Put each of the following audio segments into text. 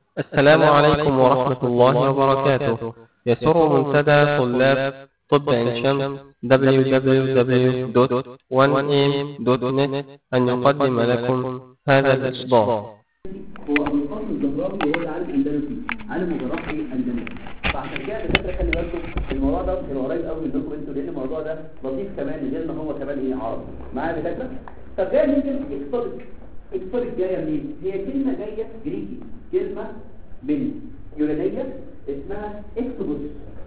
السلام عليكم ورحمة الله وبركاته يسر منتدى طلاب طب عين شمس www.1am.net أن يقدم لكم هذا الإصدار هو ابو القاسم الزهراوي وهو عالم اندلسي عالم جراحي اندلسي فعشان كده الدكاتره خلي بالكم الموضوع ده كان قريب قوي منكم انتوا لان الموضوع ده لطيف كمان غير ان هو كمان ايه عرض معايا يا دكاتره طب جايه ممكن اكسبورت اكسبورت جايه منين هي كلمه جايه جريكي كلمه من يونانيه اسمها اكسبوس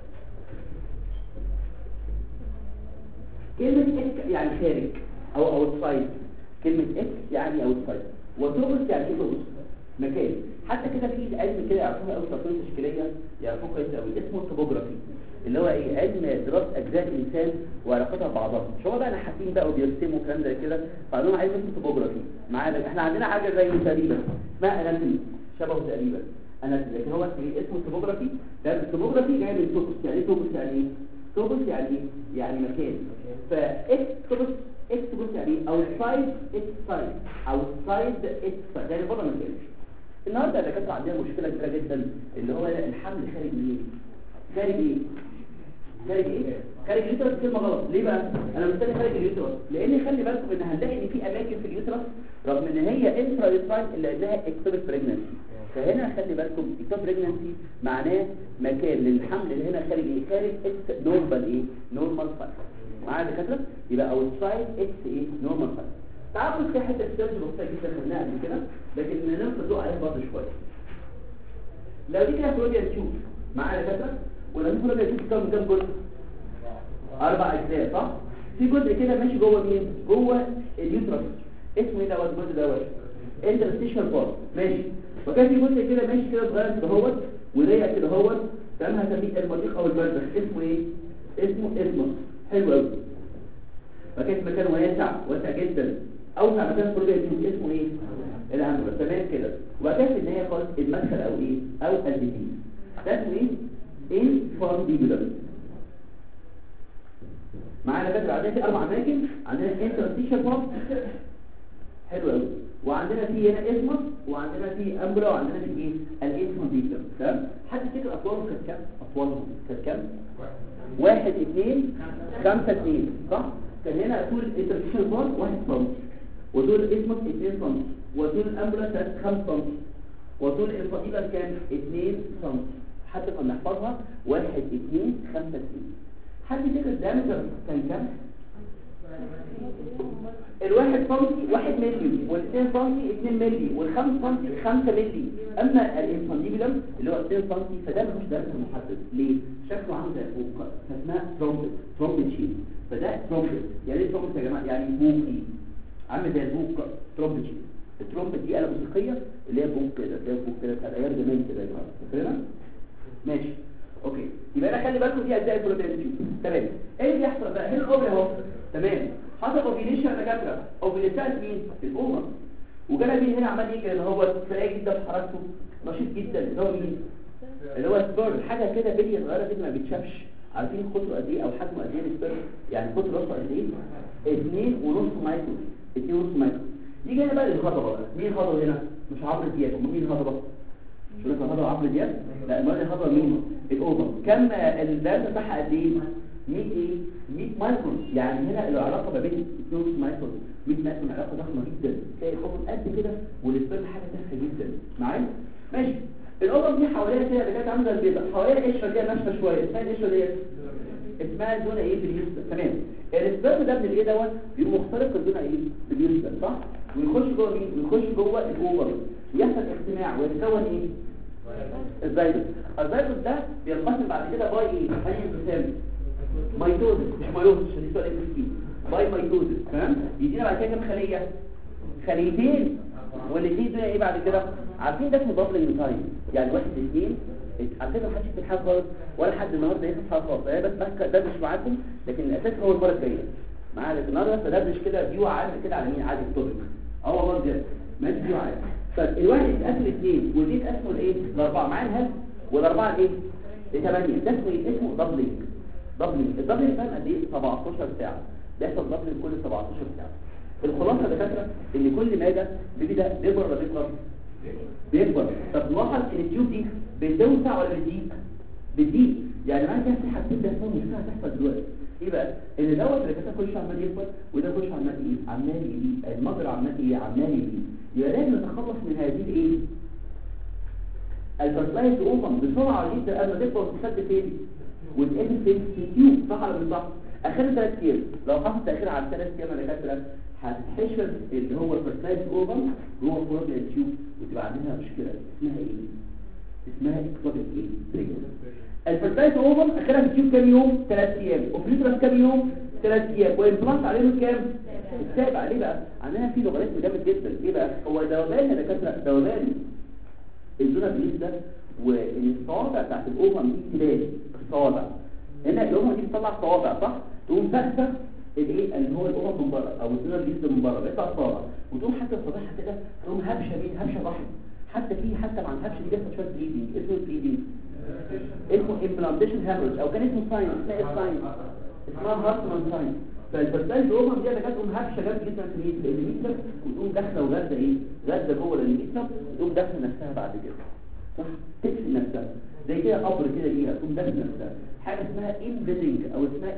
كلمه اكس يعني خارج او اوتسايد كلمه اكس يعني اوتسايد وتوبس يعني ايه توبس مكان حتى كده في علم كده يعرفوها قوي تصميم تشكيليه يعرفوه كويس قوي اسمه التوبوجرافي اللي هو ايه علم دراسه اجزاء الانسان وعلاقتها ببعضها مش هو بقى نحاتين بقى وبيرسموا كلام زي كده فعندهم علم اسمه توبوجرافي معانا احنا عندنا حاجه زي تقريبا اسمها اناتومي شبهه تقريبا اناتومي لكن هو اسمه التوبوجرافي ده التوبوجرافي جاي من توبس يعني ايه توبس يعني ايه توبس يعني ايه يعني مكان فاكس توبس اكس بص يعني او سايد اكس سايد او سايد اكس سايد يعني بره من كده النهارده الدكاتره عندنا مشكله كبيره جدا اللي هو الحمل خارج منين خارج ايه خارج ايه خارج اليوترس كلمه غلط ليه بقى انا مستني خارج اليوترس لان خلي بالكم ان هنلاقي ان في اماكن في اليوترس رغم ان هي انترا يوتراين اللي عندها اكتوبيك بريجننسي فهنا خلي بالكم اكتوبيك بريجننسي معناه مكان للحمل اللي هنا خارج ايه خارج اكس نورمال ايه نورمال سايز معايا دكاتره يبقى اوتسايد اكس ايه نورمال سايز تعالوا في حته السيرج بسيطه جدا خدناها قبل كده لكن ننفذ الضوء عليها برضه شويه لو دي كده فلويد تشوف معايا دكاتره ولو دي فلويد تشوف كام كام جزء اربع اجزاء صح في جزء كده ماشي جوه مين جوه اليوترس اسمه ايه دوت الجزء دوت انترستيشنال بار ماشي وكان في جزء كده ماشي كده صغير كده اهوت وضيق كده اهوت تمام هسميه المضيق او البردخ اسمه ايه اسمه اسمه حلو قوي فكانت مكان واسع واسع جدا اوسع مكان كله يكون اسمه ايه الهامبر تمام كده وكان في النهايه خالص المدخل او ايه او البيتين ده اسمه ايه انفانديبولار معانا كده عندنا في اربع اماكن عندنا انترستيشن بارت حلو قوي وعندنا في هنا اسمه وعندنا في امبرا وعندنا في ايه الانفانديبولار تمام حد فكر اطوالهم كانت كام اطوالهم كانت كام واحد اثنين خمسة اثنين صح كان هنا طول الانترفيشن بار واحد سم وطول اسمك اثنين سم وطول الامبولا خمسة سم وطول الفضيلة كان اثنين سم حتى كنا نحفظها واحد اثنين خمسة اثنين حد فكر الدامتر كان كام الواحد سنتي واحد ملي والاثنين سنتي اثنين ملي والخمس سنتي خمسة ملي اما الانفانديبولم اللي هو اثنين سنتي فده ملوش درس محدد ليه شكله عامل زي الفوق فاسمها ترومبت ترومبت شيل فده ترومبت يعني ايه ترومبت يا جماعه يعني بوكي عامل زي البوك ترومبت شيل الترومبت دي آلة موسيقية اللي هي بوك كده زي بوك كده بتاعت ايام زمان كده يا جماعه فاكرينها ماشي اوكي يبقى انا خلي بالكم دي اجزاء البروتين تمام ايه اللي بيحصل بقى هنا الاوبرا اهو تمام حصل اوفيليشن يا دكاتره اوفيليشن مين الاومر وجانا مين هنا عمال يجري اللي هو تلاقي جدا في حركته نشيط جدا اللي هو مين اللي هو سبيرم حاجه كده بليه صغيره كده ما بتشافش عارفين قطره قد ايه او حجمه قد ايه السبيرم يعني قطر راسه قد ايه 2 ونص مايكرو 2 ونص مايكرو يجي هنا بقى الهضبه بقى مين الهضبه هنا مش عمرو دياب امال مين الهضبه شو لك الهضبه عمرو دياب لا امال الهضبه مين الاوفر كم الداتا بتاعها قد ايه 100 ايه 100 مايكرون يعني هنا العلاقه ما بين 2 مايكرون 100 مايكرون علاقه ضخمه جدا تلاقي الاوفر قد كده والسبيرم حاجه تافهه جدا معايا ماشي الاوفر دي حواليها كده اللي كانت عامله زي البيضه حواليها قشره كده ناشفه شويه اسمها القشره ديت اسمها الزونه ايه باليوستا تمام السبيرم ده من الايه دوت بيبقى مخترق الزونه ايه باليوستا صح ويخش جوه مين ويخش جوه الاوفر ويحصل اجتماع ويتكون ايه الزيجوت الزيجوت ده بينقسم بعد كده باي ايه هل ينقسم ميتوزس مش ميوزس عشان يسوى الام باي ميتوزس تمام يدينا بعد كده كام خليه خليتين والاثنين دول ايه بعد كده عارفين ده اسمه دبلنج تايم يعني واحد اثنين على فكره محدش يكتب حاجه خالص ولا حد النهارده يكتب حاجه خالص هي بس ده مش معاكم لكن الاساس هو المره الجايه معايا لكن النهارده بس كده فيو عام كده على مين عادي التوبيك اه والله بجد ماشي فيو عام فالواحد يتقسم اثنين والاثنين يتقسموا لايه لاربعه معايا الهل والاربعه ايه لثمانيه ده اسمه ايه اسمه دبلنج دبلنج الدبلنج فاهم قد ايه 17 ساعه بيحصل دبلنج كل 17 ساعه الخلاصه يا دكاتره ان كل ماده بيبدا بيكبر ولا بيكبر بيكبر طب لاحظ ان التيوب دي بتوسع ولا بتضيق بتضيق يعني معنى كده في حاجتين ده اسمها مشكله هتحصل دلوقتي ايه بقى ان دوت اللي كده كل عمال يكبر وده كل عمال ايه عمال يزيد المجرى عمال ايه عمال يزيد يبقى لازم نتخلص من هذه الايه الفرتلايز اوفم بسرعه جدا قبل ما تكبر وتتسد فين وتقابل فين في التيوب صح ولا مش صح اخر ثلاث ايام لو حصل تاخير عن ثلاث ايام ولا كده هتتحشر اللي هو الفرتلايز اوفم جوه فروج التيوب وتبقى عندها مشكله اسمها ايه اسمها اكتوبيك ايه بريجنسي الفرتلايز اوفم اخرها في التيوب كام يوم ثلاث ايام وفليترس كام يوم ثلاث ايام وامبلانت عليهم كام السابع ليه بقى عندنا في لوغاريتم جامد جدا ايه بقى هو ذوبان يا دكاتره ذوبان الزونه بليس ده والصوابع بتاعت الاوفم دي تبان الصوابع هنا الاوفم دي بتطلع صوابع صح تقوم فاكسه الايه اللي هو الاوفم من بره او الزونه بليس من بره بيطلع صوابع وتقوم حتى صباحها كده تقوم هبشه مين هبشه رحم حتى في حتى مع الهبشه دي بيحصل شويه بليدنج اسمه بليدنج اسمه امبلانتيشن هامرج او كان اسمه ساين اسمها ايه ساين اسمها هارتمان ساين فالبرتاج اوفر دي كانت تقوم هبشه جامد جدا في الميت الميتر وتقوم داخله وغازه ايه غازه جوه الميتر وتقوم داخله نفسها بعد كده صح تقفل نفسها زي كده قبر كده ليها تقوم داخله نفسها حاجه اسمها امبيدنج او اسمها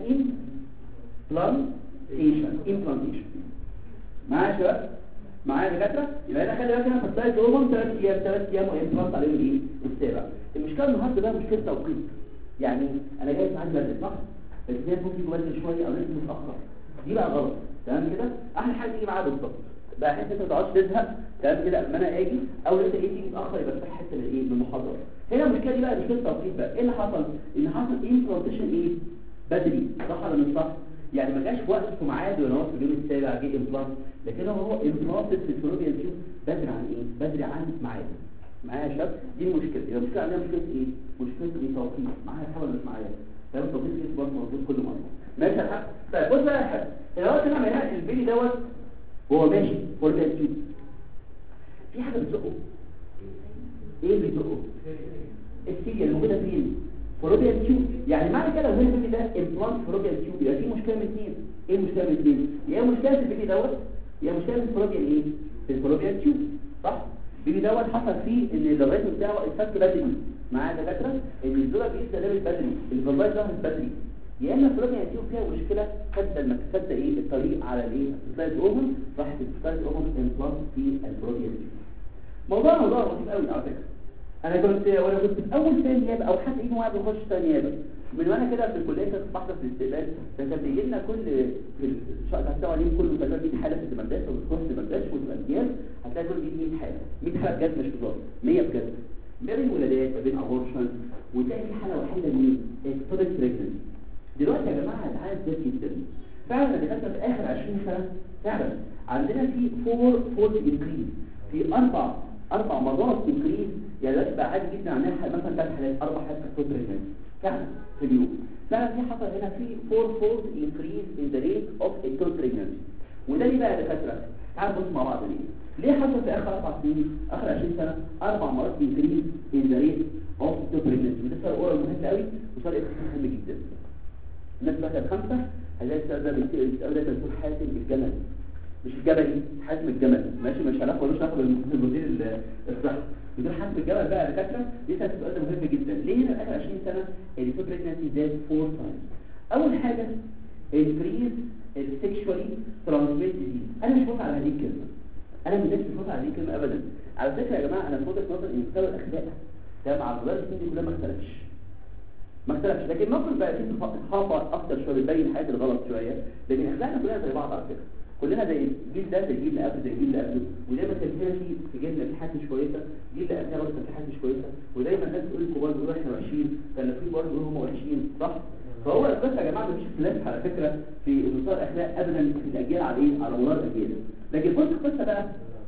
امبلانتيشن امبلانتيشن معايا يا شباب معايا يا دكاتره يبقى انا خلي بالك انا فرتاج اوفر 3 ايام 3 ايام وامبلانت عليهم ايه السابع المشكله النهارده بقى مشكله توقيت يعني انا جاي معاك بدري صح بس هي ممكن تبدل شويه او لازم متاخر دي بقى غلط تمام كده احلى حاجه تيجي معايا بالظبط بقى حته ما تقعدش تزهق تمام كده اما انا اجي او انت ايه تيجي متاخر يبقى تفتح حته من ايه من المحاضره هنا المشكله دي بقى مشكله توقيت بقى ايه اللي حصل ان حصل امبلانتيشن ايه بدري صح ولا مش صح يعني ما جاش في وقت في ميعاد ولا هو في اليوم السابع جه امبلانت لكن هو امبلانت في الفلوبيان تيوب بدري عن ايه بدري عن ميعاد معايا يا شباب دي المشكله يبقى المشكله عندنا مشكله ايه مشكله ايه توقيت معايا حاول مش معايا فاهم توقيت ايه برضه موجود كل مره ماشي يا حاج طيب بص بقى يا حاج دلوقتي انا عملنا البيلي دوت وهو ماشي فور تيوب في حاجه بتزقه ايه اللي بيزقه السيريا الموجوده فين فروبيان تيوب يعني معنى كده لو هنا البيلي ده امبلانت فروبيان تيوب يبقى في مشكله من اثنين ايه المشكله من اثنين يا مشكله في البيلي دوت يا مشكله في الفروبيان ايه في الفروبيان تيوب صح البيبي دوت حصل فيه ان اللغايه بتاعه اتفك بدري معايا دكاتره ان الزوره بيبدا لابس بدري الفالفاي ظهرت بدري يا اما الفلوبيا هتشوف فيها مشكله تبدا انك تبدا ايه الطريق على الايه السلايد اوفن راح السلايد اوفن امبلانت في الفلوبيا موضوع موضوع لطيف قوي على فكره انا كنت وانا كنت في اول سنه نيابه او حتى ايده واحد بخش ثاني نيابه من وانا كده في الكليه كنت بحضر في الاستقبال فكان بيجي لنا كل في الشقه بتاع اليوم كله تقريبا 100 حاله في المدرسه وتخش المدرسه وتبقى امتياز هتلاقي كل دي 100 حاله 100 حاله بجد مش هزار 100 بجد ما بين ولادات ما بين ابورشن وتلاقي في حاله وحيده مين اكتوبيك بريجنسي دلوقتي يا جماعه العدد زاد جدا فعلا دخلنا في اخر 20 سنه فعلا عندنا في فور فور انكريز في اربع اربع مرات انكريز يعني دلوقتي بقى عادي جدا عندنا مثلا ثلاث حالات اربع حالات اكتوبيك بريجنسي فعلا في اليوم فعلا في حصل هنا في فور فور انكريز ان ذا ريت اوف اكتوبيك بريجنسي وده ليه بقى يا دكاتره تعالوا نبص مع بعض ليه ليه حصل في اخر اربع سنين اخر 20 سنه اربع مرات انكريز ان ذا ريت اوف اكتوبيك بريجنسي وده فرق اورال مهم قوي وفرق مهم جدا الناس بقى الخمسة هلاقي السؤال ده السؤال ده بيكون حاتم الجمل مش الجبلي حاتم الجمل ماشي مش علاقه ملوش علاقه بالمدير الصحي مدير حاتم الجمل بقى دكاتره يسال السؤال ده مهم جدا ليه هنا في اخر 20 سنه الفيبر بريجنسي زاد فور تايمز اول حاجه انكريز السكشوالي ترانسميت ديزيز انا مش موافق على هذه الكلمه انا مش موافق على هذه الكلمه ابدا على فكره يا جماعه انا في وجهه نظري ان مستوى الاخلاق ده مع مدار السنين دي كلها ما اختلفش ما اختلفش لكن ممكن بقى في صحافه اكتر شويه بتبين حاجات الغلط شويه لكن اخلاقنا كلنا زي بعض على فكره كلنا زي الجيل ده زي الجيل اللي قبل زي الجيل اللي قبله ودايما كان فيها في في جيلنا في حاجات مش كويسه الجيل اللي قبلنا برضه كان في حاجات مش كويسه ودايما الناس تقول الكبار بيقولوا احنا وحشين كان في برضه بيقولوا هم وحشين صح فهو القصه يا جماعه مفيش اختلاف على فكره في انتصار الاخلاق ابدا في الاجيال على ايه على مدار الاجيال لكن بص القصه بقى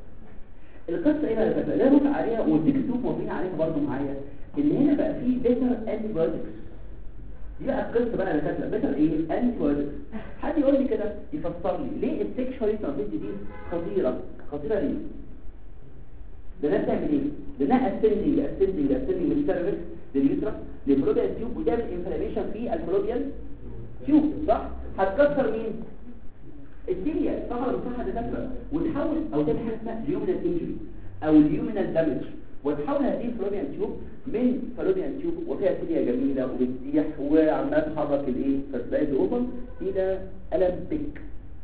القصه ايه بقى لا نقول عليها والديك توب موافقين عليها برضه معايا ان هنا بقى في بيتر انتي بايوتكس دي بقى القصه بقى انا كاتبه بيتر ايه انتي بايوتكس حد يقول لي كده يفسر لي ليه السكشوالي ترانسميت دي خطيره خطيره ليه ده ناس تعمل ايه ده ناس اسندنج اسندنج اسندنج من السيرفكس لليوترس للفلوبيان تيوب وتعمل انفلاميشن في الفلوبيان تيوب صح هتكسر مين السيريا طبعا المصحة ده تكبر وتحول او تعمل حاجه اسمها ليومينال انجري او اليومينال دامج وتحول هذه الفلوبيان تيوب من فلوبيان تيوب وفيها سيليا جميله وبتسيح وعمال تحرك الايه فالبايد اوبن الى الامبيك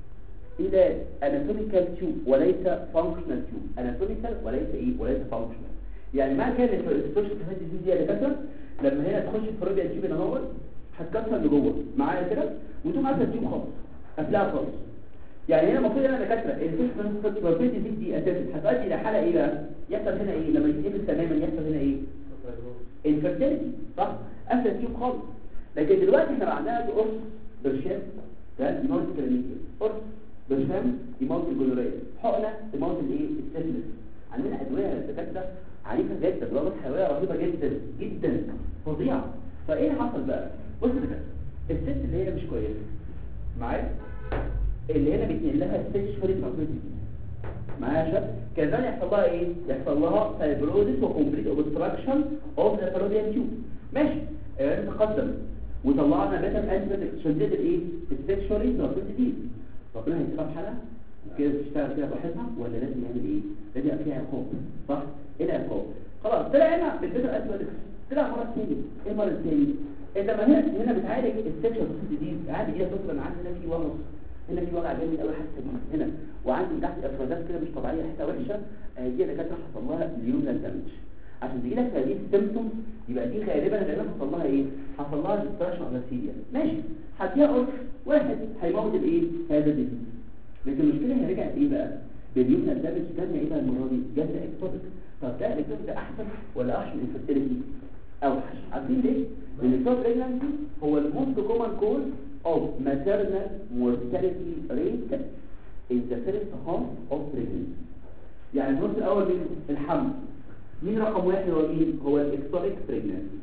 الى اناتوميكال تيوب وليس فانكشنال تيوب اناتوميكال وليس ايه وليس فانكشنال يعني ما كان السوشيال كافيتي دي يا دكاتره لما هنا تخش الفلوبيان تيوب هنا اهو هتكسر لجوه معايا كده وتقوم قافله التيوب خالص قافلاها خالص يعني هنا المفروض انا دكاتره الفلوبيان دي دي اساسا هتؤدي الى حاله ايه بقى يحصل هنا ايه لما يتقبل تماما يحصل هنا ايه انفيرتيلتي صح قافله التيوب خالص لكن دلوقتي احنا عندنا قرص برشام ده نون كلينيكال قرص برشام يموت الجلوريه حقنه تموت الايه السيفلس عندنا ادويه دكاتره عنيفه جدا ضربات حيويه رهيبه جدا جدا فظيعه فايه اللي حصل بقى بص يا دكاتره الست اللي هي مش كويسه معايا اللي هنا بيتنقل لها ستيج فوري ماكروتي معايا يا شباب كذلك يحصل لها ايه يحصل لها فايبروزيس وكومبليت اوبستراكشن اوف ذا فالوبيان تيوب ماشي آه تقدم وطلعنا بيتا انتيبيوتيك شديد الايه السكشوالي ترانسميتد ربنا هيسيبها بحالها كده تشتغل كده براحتها ولا لازم يعمل ايه لازم يبقى فيها عقاب صح ايه العقاب خلاص طلع هنا بالبيتا انتيبيوتيك طلع مرض تاني ايه المرض التاني انت ما هنا هنا بتعالج السكشوال ديزيز عادي كده تطلع عندي هنا في ورم هنا في وجع جامد قوي حتى دي هنا وعندي تحت افرازات كده مش طبيعيه حته وحشه آه دي دكاتره حصل لها اليومنال دامج عشان تجي لك هذه السيمبتومز يبقى دي غالبا غالبا حصل لها ايه حصل لها ديستراكشن اوف سيريا ماشي هديها قرص واحد هيموت الايه هذا الديزيز لكن المشكله هي رجعت ايه بقى باليومنال دامج جالنا ايه بقى المره دي جالنا اكتوبك طب ده الاكتوبك ده احسن ولا اوحش من الفيرتيليتي اوحش عارفين ليه لان السب بريجنانسي هو الموست كومن كوز of maternal mortality rate in the first half of pregnancy يعني النص الاول من الحمل مين رقم واحد هو مين هو الاكتوريك بريجنانسي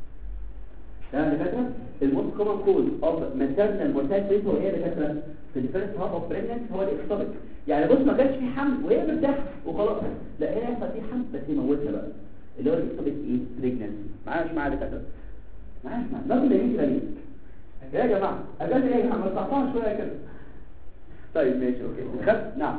تمام يا دكاتره الموست كومن كوز اوف ماتيرنال مورتاليتي ريت هو ايه يا دكاتره في الفيرست هاف اوف بريجنانسي هو الاكتوريك يعني بص ما كانش في حمل وهي مرتاحه وخلاص لا هنا يحصل في حمل بس يموتها بقى اللي هو الاكتوريك ايه بريجنانسي معايا مش معايا دكاتره معايا مش معايا لازم يجي غريب يا جماعه اجازه ايه يا جماعه صحصحها شويه كده طيب ماشي اوكي خد نعم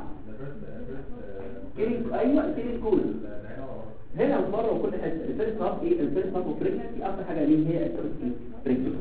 كيرين ايوه كيرين كول هنا وبره وكل حته الفيرست هاف ايه الفيرست هاف بريجنسي اكتر حاجه ليه هي بريجنسي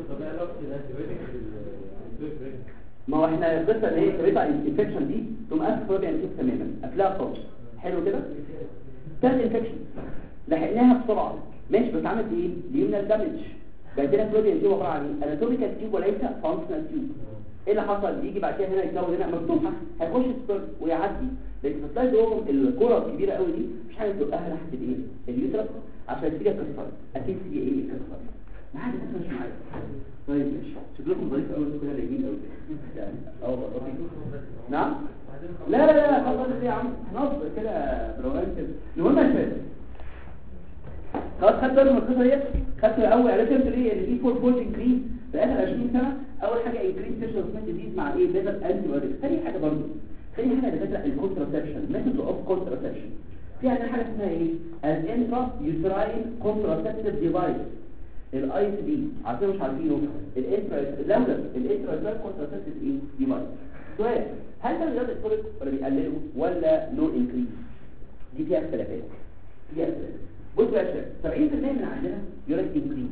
ما هو احنا القصه اللي هي كريتا انفكشن دي تقوم قافل فلوبيان تيوب تماما قافلاها خالص حلو كده تاني انفكشن لحقناها بسرعه ماشي بس عملت ايه ليومنال دامج بقت لنا فلوبيان تيوب عباره عن ايه اناتوميكال تيوب وليس فانكشنال تيوب ايه اللي حصل يجي بعد كده هنا يتكون هنا مفتوحه هيخش السبرم ويعدي لكن في السلايد جوه الكره الكبيره قوي دي مش حاجه تزقها ناحيه الايه اليوترس عشان تيجي تكسر اكيد تيجي ايه تكسر معايا بس مش معايا طيب ماشي شكلكم ظريف قوي انتوا كده لايقين قوي يعني اه والله نعم لا لا لا خلاص يا عم هنصبر كده بروان كده المهم يا شباب خلاص خدت بالك من القصه ديت خدت اول عرفت انت ليه ان في فور فولد انكريز في اخر 20 سنه اول حاجه انكريز سيشن سمنت ديزيز مع ايه بيزل انتي بايوتيك ثاني حاجه برضه ثاني حاجه دكاتره الكونتراسبشن ميثود اوف كونتراسبشن في عندنا حاجه اسمها ايه الانترا يوتراين كونتراسبتيف ديفايس الاي سي دي عارفين مش عارفينه الانترا لولا الانترا يوتراين كونتراسبتيف ايه ديفايس سؤال هل ده بيزود الكوليك ولا بيقلله ولا نو انكريز دي فيها اختلافات فيها اختلافات بصوا يا شباب 70% من عندنا يقول لك انكريز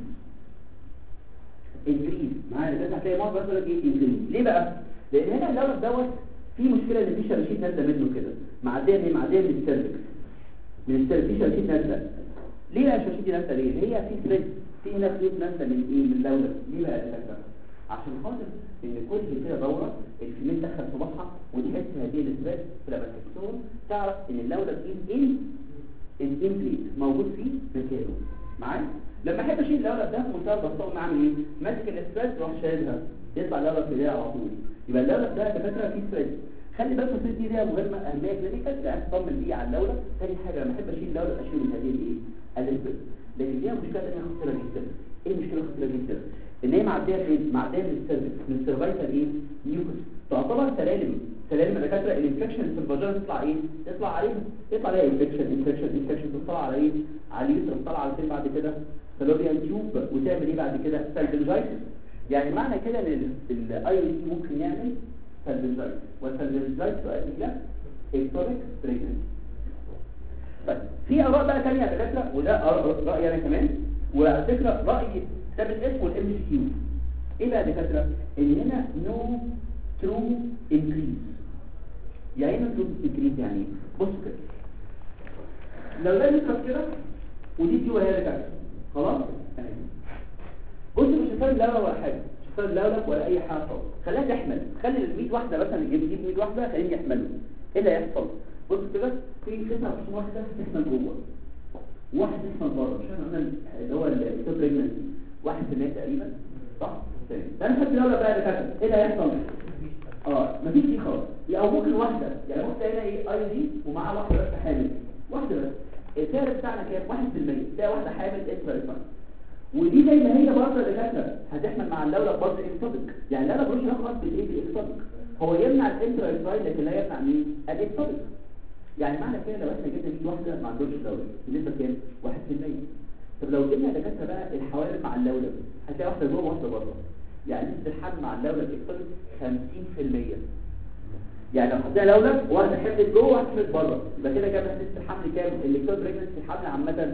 انكريز معايا بس هتلاقي معظم بس يقول لك ايه انكريز ليه بقى لان هنا اللون دوت في مشكله ان في شراشيب نازله منه كده معديه من معديه من السيرفكس من السيرفكس في شراشيب نازله ليه بقى الشراشيب دي نازله ليه هي في ثريد في هنا خيوط نازله من ايه من اللون ليه بقى الفكره عشان خاطر ان كل كده دوره الفيميل دخل صباعها وتحس هذه الثريد في الابلكسون تعرف ان اللون دي ان الانفليت موجود فيه مكانه معايا لما احب اشيل اللولب ده بمنتهى البساطه اعمل ايه ماسك الاستريس واروح شايلها يطلع اللولب في ايديها على طول يبقى اللولب ده بفكره فيه ستريس خلي بالك الستريس دي ليها مهمه اهميه كلينيكال لان تطمن بيه على اللولب ثاني حاجه لما احب اشيل اللولب اشيله من هذه الايه الاستريس لكن ليها مشكله ثانيه خطيره جدا ايه المشكله الخطيره جدا ان هي معديه فين معديه من السيرفكس من السيرفايكال ايه نيوكس تعتبر سلالم سلالم الدكاتره الانفكشن في الفاجينا تطلع ايه تطلع عليه يطلع عليها انفكشن انفكشن انفكشن تطلع على ايه على اليوتر تطلع على فين بعد كده فالوريان تيوب وتعمل ايه بعد كده سالفنجايتس يعني معنى كده ان الاي دي ممكن يعمل سالفنجايتس والسالفنجايتس تؤدي الى اكتوريك بريجنسي طيب في اراء بقى ثانيه يا دكاتره وده آراء- رايي انا كمان وعلى فكره راي كتاب الاسم والام سي كيو ايه بقى يا دكاتره ان هنا نو ترو انكريز يعني ايه ترو انكريز يعني ايه بصوا كده لو ده نسخه كده ودي دي وهي دكاتره خلاص تمام بص مش هتفرق لا ولا حاجه مش هتفرق لا ولا ولا اي حاجه خالص خليها تحمل خلي ال 100 واحده مثلا نجيب نجيب 100 واحده خليهم يحملوا ايه اللي هيحصل بص كده في 29 واحده تحمل جوه واحد تحمل بره مش احنا قلنا اللي هو التوب بريجنسي 1% تقريبا صح تمام ده انا خدت دوله بقى دكاتره ايه اللي هيحصل اه مفيش دي خالص او ممكن واحده يعني ممكن هنا ايه اي دي ومعاها واحده بس حامل واحده بس السعر بتاعنا كام 1% ده واحده حامل انترا ودي زي ما هي برضه يا دكاتره هتحمل مع اللولب برضه اكتوبك يعني اللولب ملوش علاقه خالص بالايه بالاكتوبك هو يمنع الانترا لكن لا يمنع مين الاكتوبك يعني معنى كده لو احنا جبنا 100 واحده ما عندهمش لولب بالنسبه كام 1% طب لو جبنا يا دكاتره بقى الحوالي مع اللولب هتلاقي واحده جوه واحده بره يعني نسبه الحمل مع اللولب اكتوبك 50% يعني لو حطينا لولب واحده حملت جوه واحده حملت بره يبقى كده كام نسبه الحمل كام الاكتوبك بريجنسي الحمل عامه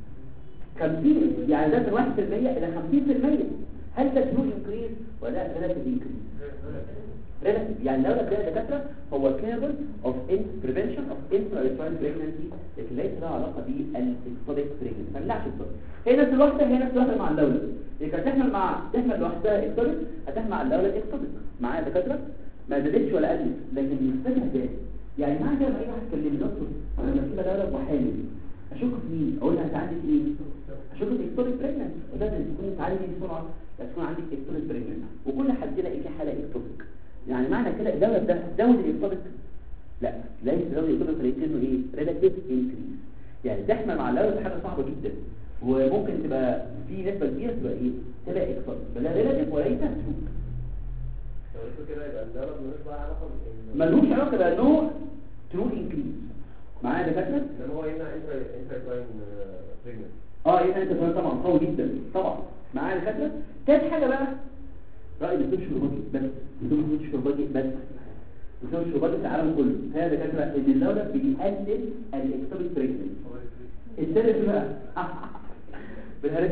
50 يعني ده من 1% الى 50% هل ده ترو انكريز ولا ريلاتيف انكريز ريلاتيف يعني لو ده دكاتره هو كيربل اوف ان بريفنشن اوف انترا بريجنسي لكن ليس له علاقه بالاكتوبيك بريجنسي ما نمنعش الضغط هي نفس الوحده هي نفس الوحده مع اللولب اللي كانت تحمل مع تحمل لوحدها اكتوبيك هتحمل مع اللولب اكتوبيك معايا يا دكاتره ما زادتش ولا قلت لكن نسبتها زادت يعني معنى كده لما اي واحد كلمني دكتور انا لما في لولب وحامل اشك في مين اقول لها انت عندك ايه اشوف الاكتوريك بريجننت وده لازم تكون تعالي بسرعه لازم تكون عندك اكتوريك بريجننت وكل حد كده في حاله اكتوريك يعني معنى كده الدوله ده زود الاكتوريك لا ليس زود الاكتوريك ليس انه ايه ريلاتيف انكريز يعني تحمل مع الاول حاجه صعبه جدا وممكن تبقى في نسبه كبيره تبقى ايه تبقى اكتوريك بلا ريلاتيف وليس ترو كده يبقى الدرجة ملوش بقى علاقة بإن ملوش علاقه بقى نو ترو انكريز معايا يا دكاتره إن هو يمنع انتر انتر بريجننت اه يبقى انت سؤال طبعا قوي جدا طبعا معايا الفكره تاني حاجه بقى راي الدكتور شرباجي بس الدكتور شرباجي بس الدكتور شرباجي في العالم كله هي دكاتره ان الدوله بيقلل الاكتوبيك بريجننت الثالث بقى بالهرس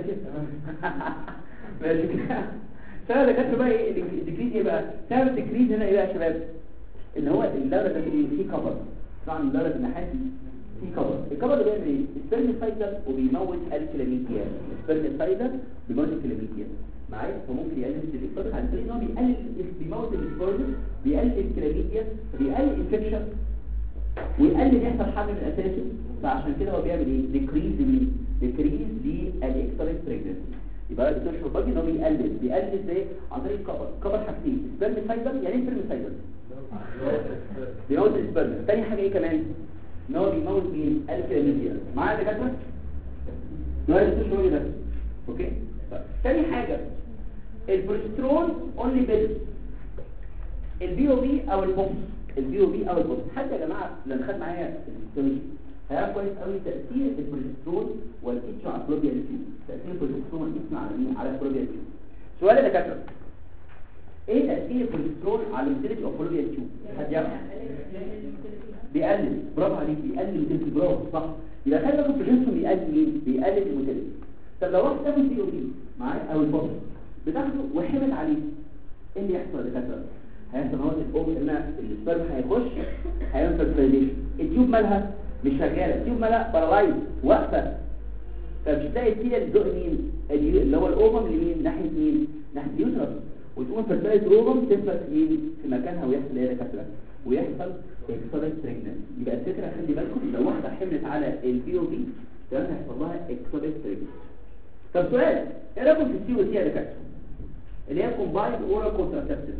ماشي كده سبب دكاتره بقى ايه الديكريز ايه بقى سبب الديكريز هنا ايه بقى يا شباب ان هو الدوله ده فيه كفر طبعا الدوله الناحيه في كفر الكفر ده بيعمل ايه السبرم سايكل وبيموت الكلاميديا السبرم سايكل بيموت الكلاميديا معايا فممكن يقلل الاكتر عن طريق ان هو بيقلل بيموت السبرم بيقلل الكلاميديا بيقلل انفكشن ويقلل يحصل حمل من اساسه فعشان كده هو بيعمل ايه ديكريز مين ديكريز للاكتريك بريجنسي يبقى الدكتور شرباجي ان هو بيقلل بيقلل ازاي عن طريق الكفر كفر حاجتين سبرم سايكل يعني ايه سبرم سايكل بيموت السبرم تاني حاجه ايه كمان ان هو بيموت مين الكلاميديا معايا يا دكاتره ده الدكتور شرباجي ده اوكي طيب. تاني حاجه البروسترون اونلي بيل البي او بي او البوكس البي او بي او البوكس حتى يا جماعه لما خد معايا الهيستولوجي هيعرف كويس قوي تاثير البروسترون والاتش على البروبيال تيوب تاثير البروسترون والاتش على مين على البروبيال تيوب سؤال يا دكاتره ايه تاثير البروسترون على الموتيليتي اوف البروبيال تيوب حد يعرف بيقلل برافو عليك بيقلل الموتيليتي برافو صح يبقى خلي بالكم البروجسترون بيقلل مين بيقلل الموتيليتي طب لو واحد تاخد بي او بي معايا او البوكس بتاخده وحمل عليه ايه اللي يحصل يا دكاتره هيحصل هو الام ان السبرم هيخش هيعمل فيرتيلايزيشن التيوب مالها مش شغاله التيوب مالها بارالايز واقفه فمش تلاقي التيله اللي تزق مين اليو- اللي هو الاوفم لمين ناحيه مين ناحيه اليوترس وتقوم الفيرتيلايز اوفم تثبت مين في مكانها ويحصل ايه يا دكاتره ويحصل اكسودنت بريجننت يبقى الفكره خلي بالكم لو واحده حملت على البي او بي تمام هيحصل لها اكسودنت بريجننت طب سؤال ايه رايكم في السي او سي يا دكاتره اللي هي كومبايند اورال كونتراسبتيف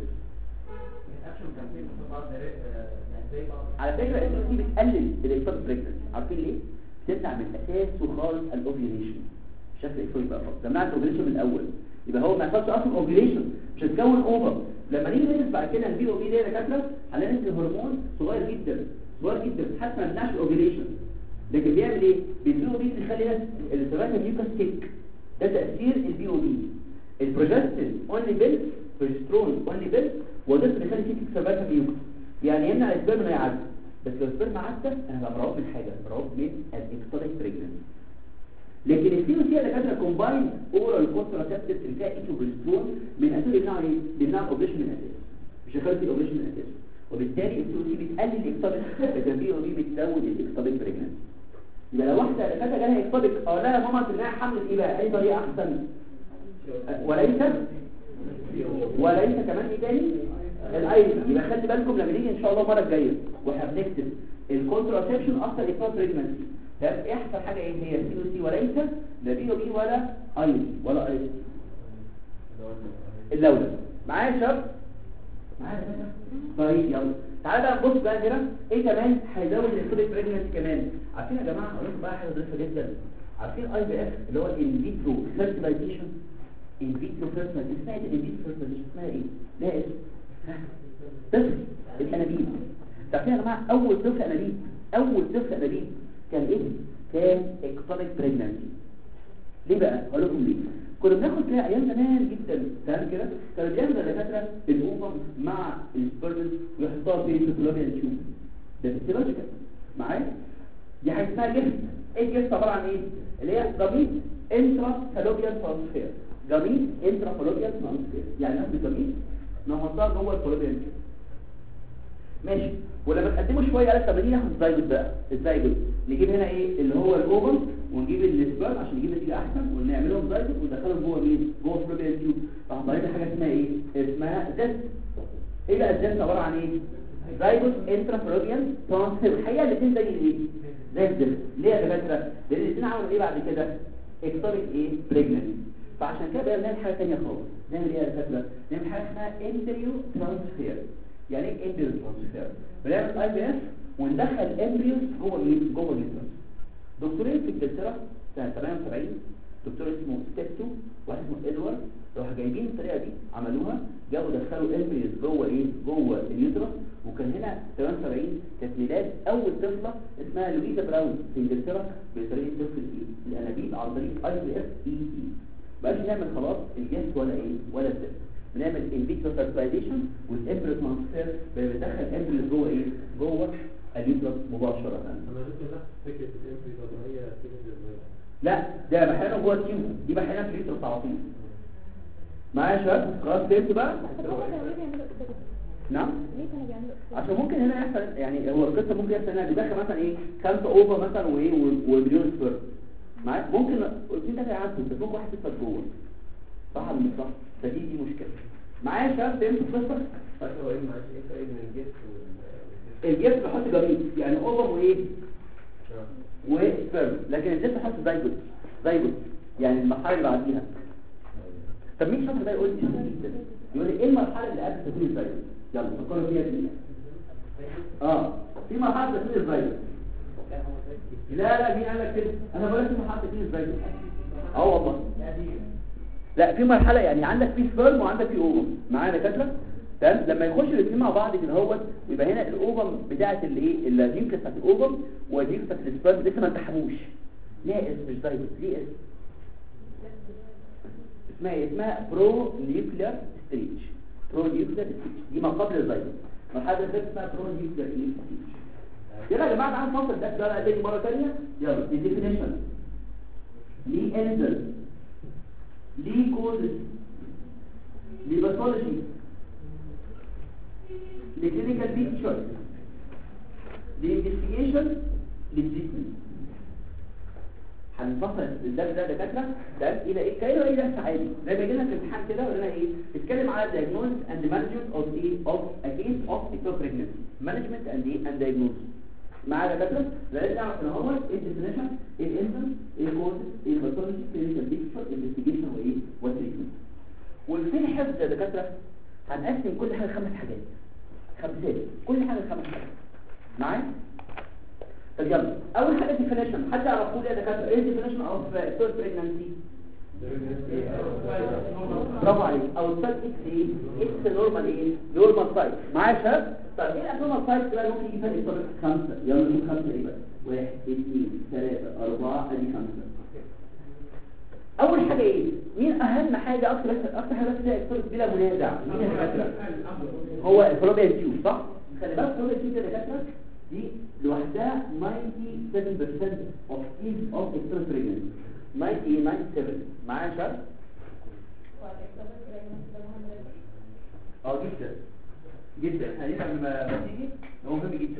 على فكرة الاسم دي بتقلل الاكتوب بريجننت عارفين ليه؟ بتمنع من اساسه خالص الاوفيوليشن شكل الاكتوب بقى خالص ده منع الاوفيوليشن من الاول يبقى هو ما يحصلش اصلا اوفيوليشن مش هتكون اوفر لما نيجي ندرس بعد كده البي او بي ده يا دكاتره هنلاقي ان الهرمون صغير جدا صغير جدا حتى ما يمنعش الاوفيوليشن لكن بيعمل ايه؟ بالبي او بي بيخلي السيرفايكال ميوكس تيك ده تاثير البي او بي البروجستين اونلي بيل بروجسترون اونلي بيل وده اللي بيخلي فيك سيرفايكال ميوكس يعني يمنع الاسباب انه يعدي بس لو سبرم عدى انا هبقى مرعوب من حاجه مرعوب من الاكتوليك بريجننسي لكن السي او سي اللي كانت كومباين اورال كونتراسبتيف اللي فيها ايتوبرستون من اساس بيمنعوا ايه؟ بيمنعوا الاوبريشن من اساس مش هيخلي في الاوبريشن من اساس وبالتالي السي او سي بتقلل الاكتوليك لكن البي او بي بتزود الاكتوليك بريجننسي يبقى لو واحده اللي كانت جالها اكتوليك اه لا يا ماما تلاقي حمل ايه بقى اي طريقه احسن وليس وليس كمان ايه تاني الاي يبقى خلي بالكم لما نيجي ان شاء الله المره الجايه واحنا بنكتب الكونتراسبشن افتر اكتول بريجننسي طب احسن حاجه ايه هي سي او سي وليس لا بي او بي ولا اي بي ولا اي اللولب معايا يا شباب معايا يا شباب طيب يلا تعالى بقى نبص بقى هنا ايه كمان هيزود الاكتوليك بريجننسي كمان عارفين يا جماعه اقول لكم بقى حاجه ظريفه جدا عارفين اي بي اف اللي هو ان فيترو فيرتيلايزيشن ان فيترو فيرتيلايزيشن اسمها ايه ان فيترو فيرتيلايزيشن اسمها ايه لا اسم ها؟ طفل الانابيب تعرفين يا جماعه اول طفل انابيب اول طفل انابيب كان ايه كان اكتونيك بريجنانسي ليه بقى هقول لكم ليه كنا بناخد كده ايام زمان جدا تمام كده كانوا بياخدوا الدكاتره الاوفر مع السبرم ويحطوها في الفلوبيان تيوب ده فيسيولوجيكال معايا دي حاجه اسمها جفت ايه الجفت عباره عن ايه اللي هي جميد انترا فالوبيان ترانسفير جميد انترا فالوبيان ترانسفير يعني ناخد جميد نحطها جوه الفالوبيان تيوب ماشي ولما تقدمه شويه قال طب نيجي ناخد الزايجوت بقى الزايجوت نجيب هنا ايه اللي هو الاوفر ونجيب السبرم عشان نجيب نتيجه احسن ونعملهم زايجوت وندخلهم جوه مين جوه الفلوبيان تيوب راح طالع حاجه اسمها ايه اسمها زست ايه بقى الزست عباره عن ايه زايجوت انترا فلوبيان ترانسفير الحقيقه الاثنين زي ايه زي الزست ليه يا دكاتره لان الاثنين عملوا ايه بعد كده اكترت ايه بريجننسي فعشان كده بقى نعمل حاجه ثانيه خالص نعمل ايه يا دكاتره نعمل حاجه اسمها امبريو ترانسفير يعني ايه امبريو ترانسفير بنعمل اي بي اس وندخل امبريوز جوه مين جوه اليوترس دكتورين في انجلترا سنه 78 دكتور اسمه ستيبتو واحد اسمه ادوارد راحوا جايبين الطريقه دي عملوها جابوا دخلوا امبريوز جوه ايه جوه اليوترس وكان هنا 78 كانت ميلاد اول طفله اسمها لويزا براون في انجلترا بطريقه طفل ايه الانابيب عن طريق اي بي اس اي تي بقاش نعمل خلاص الجنس ولا ايه ولا الزفت بنعمل ان فيترو فيرتيلايزيشن والامبريو ترانسفير بندخل امبريو جوه ايه جوه اليوترس مباشره انا لسه نفس فكره الامبري طب ما هي فكره ازاي لا ده بحيانا جوه التيوب دي بحيانا في اليوترس على طول معايا يا شباب خلاص فهمت بقى طب هما كانوا ليه بيعملوا كده؟ نعم ليه كانوا بيعملوا كده؟ عشان ممكن هنا يحصل يعني هو القصه ممكن يحصل هنا بيدخل مثلا ايه خمسه اوفر مثلا وايه ومليون سبيرم معايا ممكن الاثنين ده هيعدوا بس ممكن واحد يدخل جوه صح ولا مش صح فدي دي مشكله معايا يا شباب فهمت القصه طيب هو ايه معلش ايه الفرق بين الجسم وال الجسم بحط جميل يعني اوفر وايه آه. وسبيرم لكن الجسم بحط زيجوت زيجوت يعني المرحله اللي بعديها طب مين شاطر ده يقول لي شاطر جدا يقول لي ايه المرحله اللي قبل تكوين الزيجوت يلا فكروا فيها دي اه في مرحله تكوين الزيجوت لا لا مين قال لك كده انا بقول لك في مرحله تكوين الزيجوت اه والله لا في مرحله يعني عندك في سبيرم وعندك في اوفم معايا دكاتره تمام لما يخش الاثنين مع بعض كده اهوت يبقى هنا الاوفم بتاعه الايه الديوكس بتاعه الاوفم والديوكس بتاعه السبيرم لسه ما انتحموش ليه اسم مش دايجوت ليه اسم اسمها ايه اسمها برو نيوكلير ستيج برو نيوكلير ستيج دي ما قبل الزيجوت مرحله اللي اسمها برو نيوكلير ستيج يلا يا جماعه تعالوا نفصل ده ده بقى تاني مره ثانيه يلا دي ديفينيشن ليه انزل ليه كوزز ليه باثولوجي لكلينيكال بيكتشر لانفستيجيشن للتريتمنت هنفصل ده ده دكاتره ده الى ايه كانه ايه درس عادي زي ما جينا في الامتحان كده وقلنا ايه اتكلم على diagnosis and management of the of a case of ectopic pregnancy management and ايه and diagnosis معايا دكاتره لازم نعرف ان هو ايه الديفينيشن ايه الانسن ايه الكوز ايه الباثولوجي كلينيكال بيكتشر انفستيجيشن وايه والتريتمنت والفين حفظ يا دكاتره هنقسم كل حاجه خمس حاجات خمسات كل حاجه خمس حاجات معايا طب يلا اول حاجه ديفينيشن حد يعرفوا لي يا دكاتره ايه ديفينيشن اوف ثيرد بريجنانسي برافو عليك او الثيرد اكس ايه اكس نورمال ايه نورمال سايز معايا يا شباب طب ايه الابنورمال سايز بقى ممكن يجي فرق الطريق خمسه يلا نقول خمسه ايه بقى واحد اثنين ثلاثه اربعه ادي خمسه اول حاجه ايه مين اهم حاجه اكتر اكتر حاجه فيها اكتر بلا منازع مين يا دكاتره هو الفلوبيا تيوب صح خلي بالك الفلوبيا تيوب يا دكاتره دي لوحدها 97% of cases of external pregnancy 90 97 معايا يا شباب اه جدا جدا خلينا لما بتيجي هو مهم جدا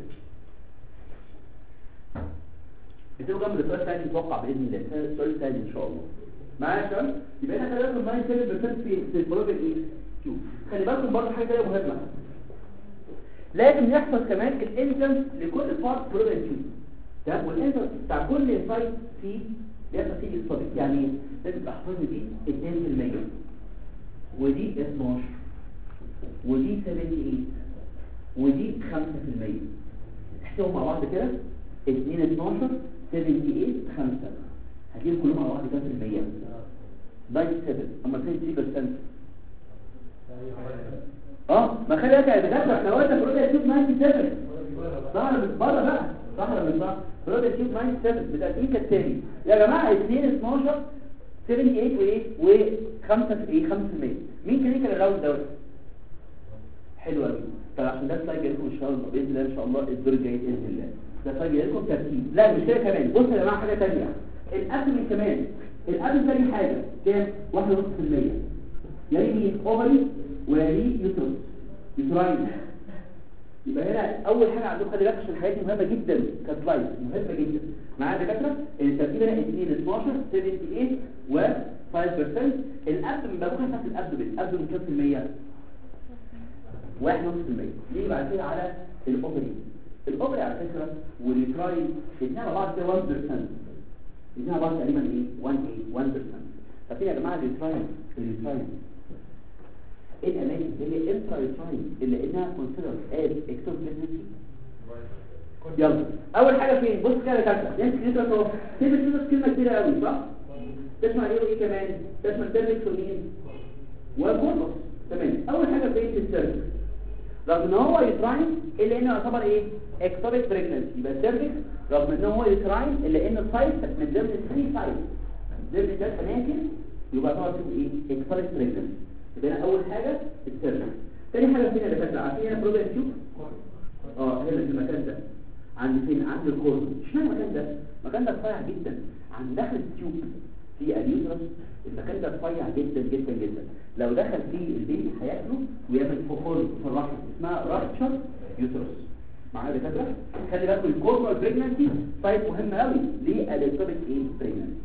بتبقى جنب السؤال الثاني متوقع باذن الله السؤال الثاني ان شاء الله معايا يا شباب يبقى احنا خلينا في 97% في في البروجكت ايه شوف خلي بالكم برضه حاجه كده مهمه لازم يحصل كمان الانتنس لكل بارت بروجرام فيه تمام والانتنس بتاع كل سايت فيه بيحصل فيه اكسبوجر يعني ايه؟ لازم تبقى حافظ دي 2% ودي 12 ودي 78 ودي 5% احسبهم مع بعض كده 2 12 78 5 هجيب كلهم مع بعض كام في المية 97 اما 23% اه ما خلي بالك يا دكاتره احنا قلنا بروجكت تيوب 97 صح ولا مش بره بقى صح ولا مش صح بروجكت تيوب 97 بتقديم كالتالي يا جماعه 2 12 78 وايه و5 في ايه 5% مين كلينيكال الراوند دوت حلو قوي طب عشان ده سلايد جاي لكم ان شاء الله باذن الله ان شاء الله الدور الجاي باذن الله ده سلايد جاي لكم ترتيب لا مش كده كمان بصوا يا جماعه حاجه ثانيه الابدن كمان الابدن ثاني حاجه كام 1.5% يعني مين اوفري وليه يوترس يوتراين يبقى هنا اول حاجه عندكم خلي بالك عشان الحاجات دي مهمه جدا كسلايد مهمه جدا معايا دكاتره الترتيب هنا 2 12 78 و 5% الابدن بقى ممكن تحت الابدن الابدن كام في الميه 1.5% نيجي بعد كده على الاوفري الاوفري على فكره واليوتراين الاثنين مع بعض كده 1% الاثنين مع بعض تقريبا ايه 1 1% طب يا جماعه اليوتراين اليوتراين ايه الاماكن اللي هي انترا يوتراين اللي انها كونسيدر از اكتوب بريجنسي يلا اول حاجه فين بص كده يا دكاتره يمسك نقرا اهو كلمه نقرا كلمه كبيره قوي صح تسمع ايه وايه كمان تسمع ترمك ومين وكوربس تمام اول حاجه فين في السيرفكس رغم ان هو يتراين الا انه يعتبر ايه اكتوبيك بريجنسي يبقى السيرفكس رغم ان هو يتراين الا ان السايت من ضمن الثري سايت ضمن ثلاث اماكن يبقى يعتبر فيه ايه اكتوبيك بريجنسي يبقى هنا اول حاجه السيرفكس تاني حاجه فين يا دكاتره عارفين هنا بروبلم تيوب اه هنا في المكان ده عند فين عند الكورن اشمعنى المكان ده المكان ده رفيع جدا عند داخل التيوب في اليوترس المكان ده رفيع جدا جدا جدا لو دخل فيه البيبي هياكله ويعمل فخور في الرحم اسمها رابتشر يوترس معايا يا دكاتره خلي بالكم الكورنال بريجنسي سايت مهم قوي للالكتروبيك ايه بريجنسي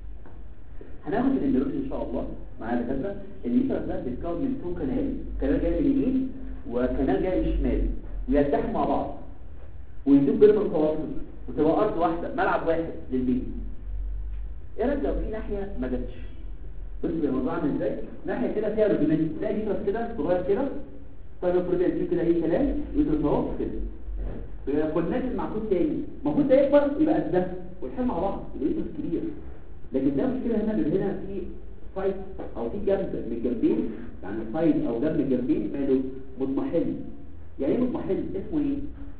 هناخد الاندروجين ان شاء الله معايا يا دكاتره اليوترس ده بيتكون من تو كنال كنال جاي من اليمين وكنال جاي من الشمال ويتحدوا مع بعض ويدوب بينهم التواصل وتبقى ارض واحده ملعب واحد للبيبي ايه رايك لو في ناحيه ما جاتش بص الموضوع عامل ازاي ناحيه كده فيها رجمنت تلاقي يوترس كده صغير كده طيب المفروض يجي كده اي كلام يوترس اهو كده يبقى كونكت مع كود تاني المفروض ده يكبر يبقى قد ده والحال مع بعض يبقى يوترس كبير لكن ده مشكله هنا من هنا في سايد او في جنب من الجنبين يعني سايد او جنب الجنبين ماله مضمحل يعني ايه مضمحل اسمه ايه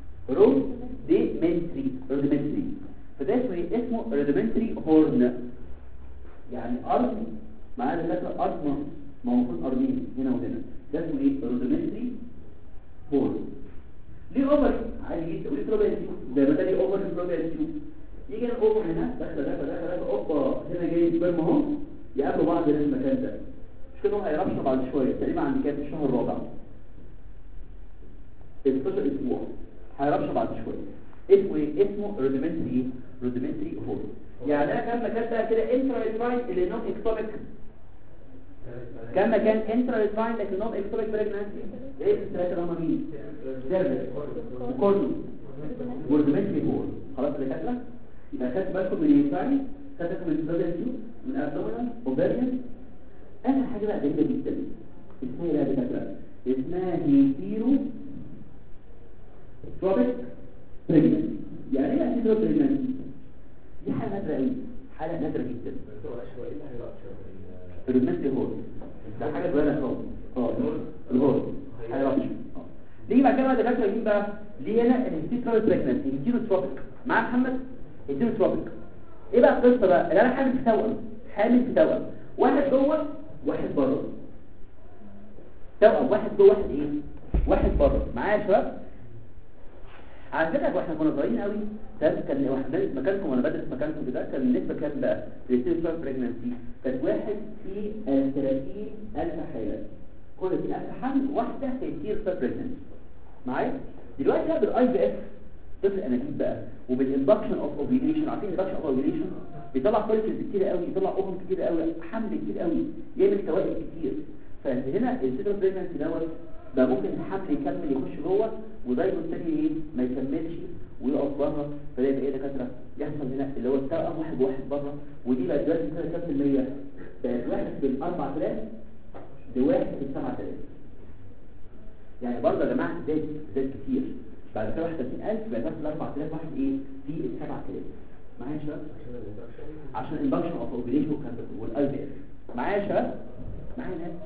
روديمنتري روديمنتري فده اسمه ايه اسمه روديمنتري هورن يعني ارض معانا دكاتره ارض ما ما هو المفروض ارضين هنا وهنا ده اسمه ايه روديمنتري هورن ليه اوفر عادي جدا وليه تروبيا زي ما ده ليه اوفر تروبيا تيوب يجي الاوفر هنا داخله داخله داخله داخله اوبا هنا جاي سبرم اهو يقابلوا بعض في المكان ده مش كده هو هيرشح بعد شويه تقريبا عند كام الشهر الرابع 16 اسبوع هيرشح بعد شويه اسمه ايه اسمه روديمنتري ايه روديمنتري هول يعني ده كان مكان ده كده انترا اللي نون اكتوبيك كان مكان انترا لكن نون اكتوبيك بريجنانسي ايه الثلاثه اللي هم مين زرد وكوردو روديمنتري هول خلاص اللي كاتبه يبقى خدت بالكم من اليوتاين خدت بالكم من البلادر من الابدومينال اوفيريان اخر حاجه بقى غريبه جدا اسمها ايه يا دكاتره اسمها هيتيرو تروبيك بريجننسي يعني ايه هيتيرو بريجننسي دي حاله نادره قوي حاله نادره جدا بريجننسي هو ده حاجه صغيره خالص اه الهول هيرابش نيجي بعد كده بقى دكاتره مين بقى ليه هنا الهيتيرو بريجننسي هيتيرو تروبيك مع محمد هيتيرو تروبيك ايه بقى القصه بقى اللي انا حامل في توأم حامل في توأم واحد جوه واحد بره توأم واحد جوه واحد ايه واحد بره معايا يا شباب على فكره واحنا كنا صغيرين قوي كان كان واحد مكانكم وانا بدرس مكانكم كده كان النسبه كام بقى للسيرفر بريجنسي كانت واحد في آه، 30000 حاله كل 30000 حمل واحده هتصير بريجنسي معايا دلوقتي بقى بالاي بي اف طفل انابيب بقى وبالاندكشن اوف اوفيليشن عارفين الاندكشن اوف اوفيليشن بيطلع فوليكلز كتير قوي يطلع اوفم كتير قوي حمل كتير قوي يعمل سوائل كتير فهنا السيرفر بريجنسي دوت ده ممكن الحمل يكمل يخش جوه وده الثاني ايه ما يكملش ويقف بره فده يبقى ايه يا دكاتره يحصل هنا اللي هو التوأم واحد واحد بره ودي بقى دلوقتي كده كام في المية بقت واحد بال 4000 لواحد بال 7000 يعني برضه يا جماعه زاد زاد كتير بعد كده 31000 بقى نفس ال 4000 واحد ايه في ال 7000 معايا يا شباب عشان الاندكشن اوف اوبريشن والاي بي اف معايا يا شباب معايا ناس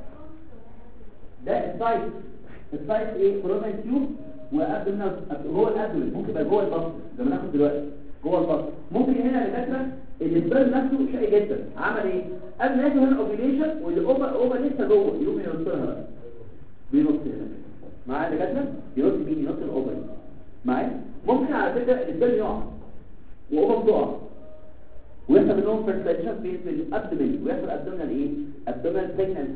ده السايت السايت ايه كورونا تيوب وابدومينال هو الابدومين ممكن يبقى جوه البطن زي ما ناخد دلوقتي جوه البطن ممكن هنا الدكاتره الاسبرم نفسه شقي جدا عمل ايه قبل ما ياخد هنا اوبيليشن والاوبا اوبا لسه جوه يقوم ينطها بقى بينط هنا معايا الدكاتره ينط مين ينط الاوبا دي. معايا ممكن على فكره الاسبرم يقع واوبا بتقع ويحصل منهم فرستيشن في الابدومين ويحصل ابدومينال ايه ابدومينال بريجنسي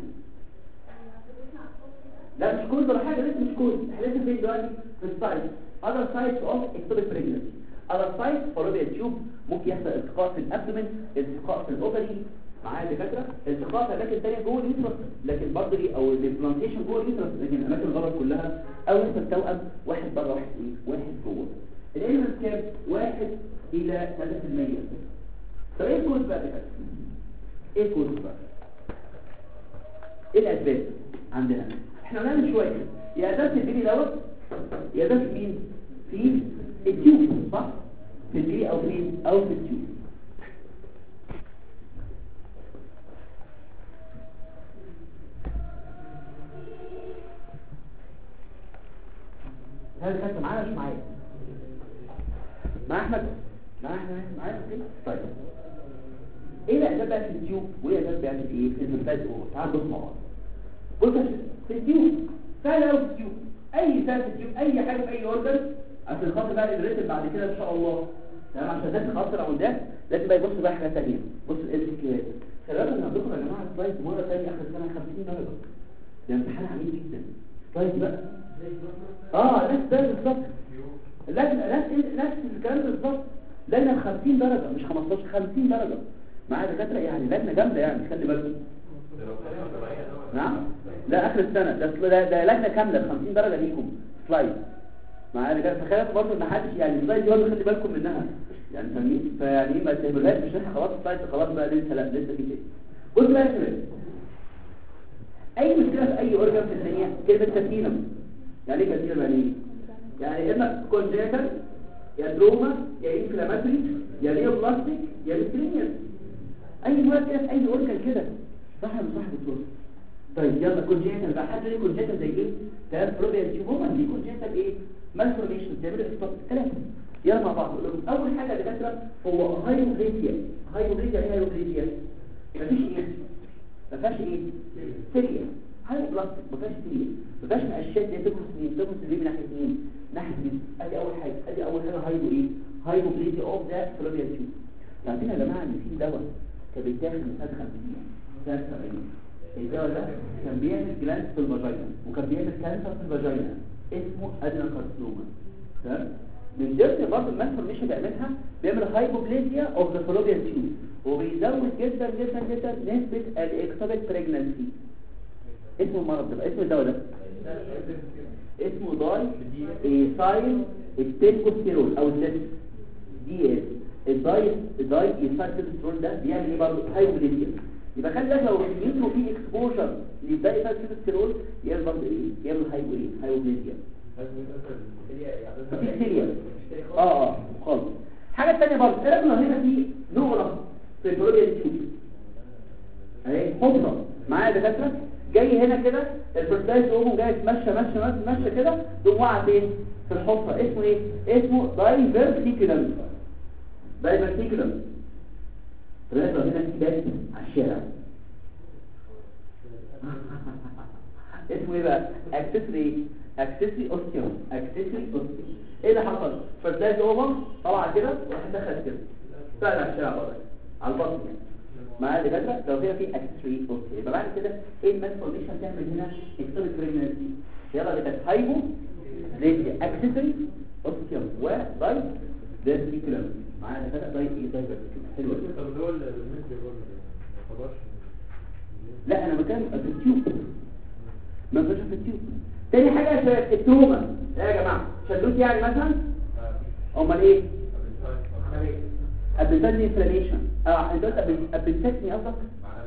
لا مش كود ولا حاجه لسه مش كود احنا لسه فين دلوقتي في السايت other sites of ectopic pregnancy other sites fallopian tube ممكن يحصل التقاء في الابدومين التقاء في الاوفري معايا دكاتره التقاء في اماكن ثانيه جوه اليوترس لكن برضه دي او الامبلانتيشن جوه اليوترس لكن الاماكن الغلط كلها او انت التوأم واحد بره واحد ايه واحد جوه الانرس كام واحد الى 3% طب ايه الكود بقى يا دكاتره ايه الكود بقى ايه الاسباب عندنا احنا قلنا من شويه يا اساس البيبي دوت يا اساس مين في التيوب صح في البيبي او فين او في التيوب هل كانت معانا مش معايا مع احمد مع احمد معايا اوكي طيب ايه الاسباب بقى في التيوب وايه الاسباب بقى في ايه في الباد اوفر تعال نبص مع بعض بص يا شباب، في التيوب سهل قوي في التيوب اي سهل في التيوب اي حاجه في اي اوردر عشان خاطر بقى الريتم بعد كده ان شاء الله تمام عشان ده تخاطر او ده لازم بقى يبص بقى حاجه ثانيه بص الاسكيات خلي بالك انا هدخل يا جماعه سلايد مره ثانيه اخر السنه 50 درجه ده امتحان عميق جدا سلايد بقى اه نفس ده بالظبط لازم نفس نفس الكلام ده بالظبط لجنه 50 درجه مش 15 50 درجه معايا دكاتره يعني لجنه جامده يعني خلي بالكم نعم لا اخر السنه ده ده, ده لجنه كامله ب 50 درجه ليكم سلايد معايا كده تخيل برضه ان حدش يعني السلايد دي برضه خلي بالكم منها يعني فاهمين فيعني ايه ما تهملهاش مش احنا خلاص السلايد خلاص بقى لسه لا لسه في شيء بص بقى يا شباب اي مشكله في اي اورجان في الدنيا كلمه كاتينم يعني ايه كاتينم يعني ايه يعني اما كونجيتال يا دروما يا انفلاماتري يا نيوبلاستيك يا ميسترينيال اي مرض كده في اي اورجان كده صح ولا مش صح يا دكتور طيب يلا كونجيتال بقى حد ليه كونجيتال زي ايه كلام فلوبيا تيوبوما دي كونجيتال ايه مالفورميشن تعمل ايه ثلاثه يلا مع بعض نقول لكم اول حاجه يا دكاتره هو هايبوبليزيا هايبوبليزيا ايه هايبوبليزيا مفيش ايه ما فيهاش ايه سيريا هايبوبلاستيك ما فيهاش سيريا ما فيهاش مقشات دي تبص مين تبص ليه من ناحيه مين ناحيه مين ادي اول حاجه ادي اول حاجه هايبو ايه هايبوبليزيا اوف ذا فلوبيا تيوب عارفين يا جماعه ان في دواء كان بيتاخد من سنه 50 سنه 70 الدواء ده كان بيعمل جلاند في الفاجينا وكان بيعمل كانسر في الفاجينا اسمه ادينوكارسينوما تمام من ضمن برضه المالفورميشن بيعملها بيعمل هايبوبليزيا اوف ذا فلوبيان تيوب وبيزود جدا جدا جدا نسبه الاكتوبيك بريجنانسي اسمه المرض ده بقى، اسم الدواء ده اسمه داي ايسايل التيكوستيرول او الدس دي اس الداي الداي ايسايل التيكوستيرول ده بيعمل ايه برضه هايبوبليزيا يبقى خلي بالك لو يدخل فيه اكسبوجر للداي ايسايل التيكوستيرول يعمل برضه ايه يعمل هايبو ايه هايبوبليزيا مفيش سيريا اه اه خالص حاجه ثانيه برضه ايه رأيك لو هنا في نقره في البروبيا تيوب اهي حفره معايا دكاتره جاي هنا كده البروتايز تقوم جاي تمشى مشى مشى مشى كده تقوم واقع فين في الحفره اسمه ايه اسمه دايفرتيكولم دايفرتيكولم طلعت لو هنا في باب على الشارع اسمه ايه بقى اكسسري اكسسري اوستيوم اكسسري اوستيوم ايه اللي حصل فتلاقي اوفر طلع كده وراح دخل كده طلع على الشارع بره على البطن يعني مع الدكاتره لو فيها في اكستري اوكي يبقى بعد كده ايه المالفورميشن تعمل هنا اكستري بريجنسي يلا ده هايبو زي اكستري اوستيوم وداي فيرتيكولم معايا الدكاتره داي ايه داي فيرتيكولم حلو أوي. طب دول بالنسبه دول ما يعتبرش لا انا بتكلم في التيوب ما فيش في التيوب تاني حاجه يا شباب التروما لا يا جماعه شلوت يعني مثلا امال ايه ابيتال انفلاميشن اه انت قلت ابيتال قصدك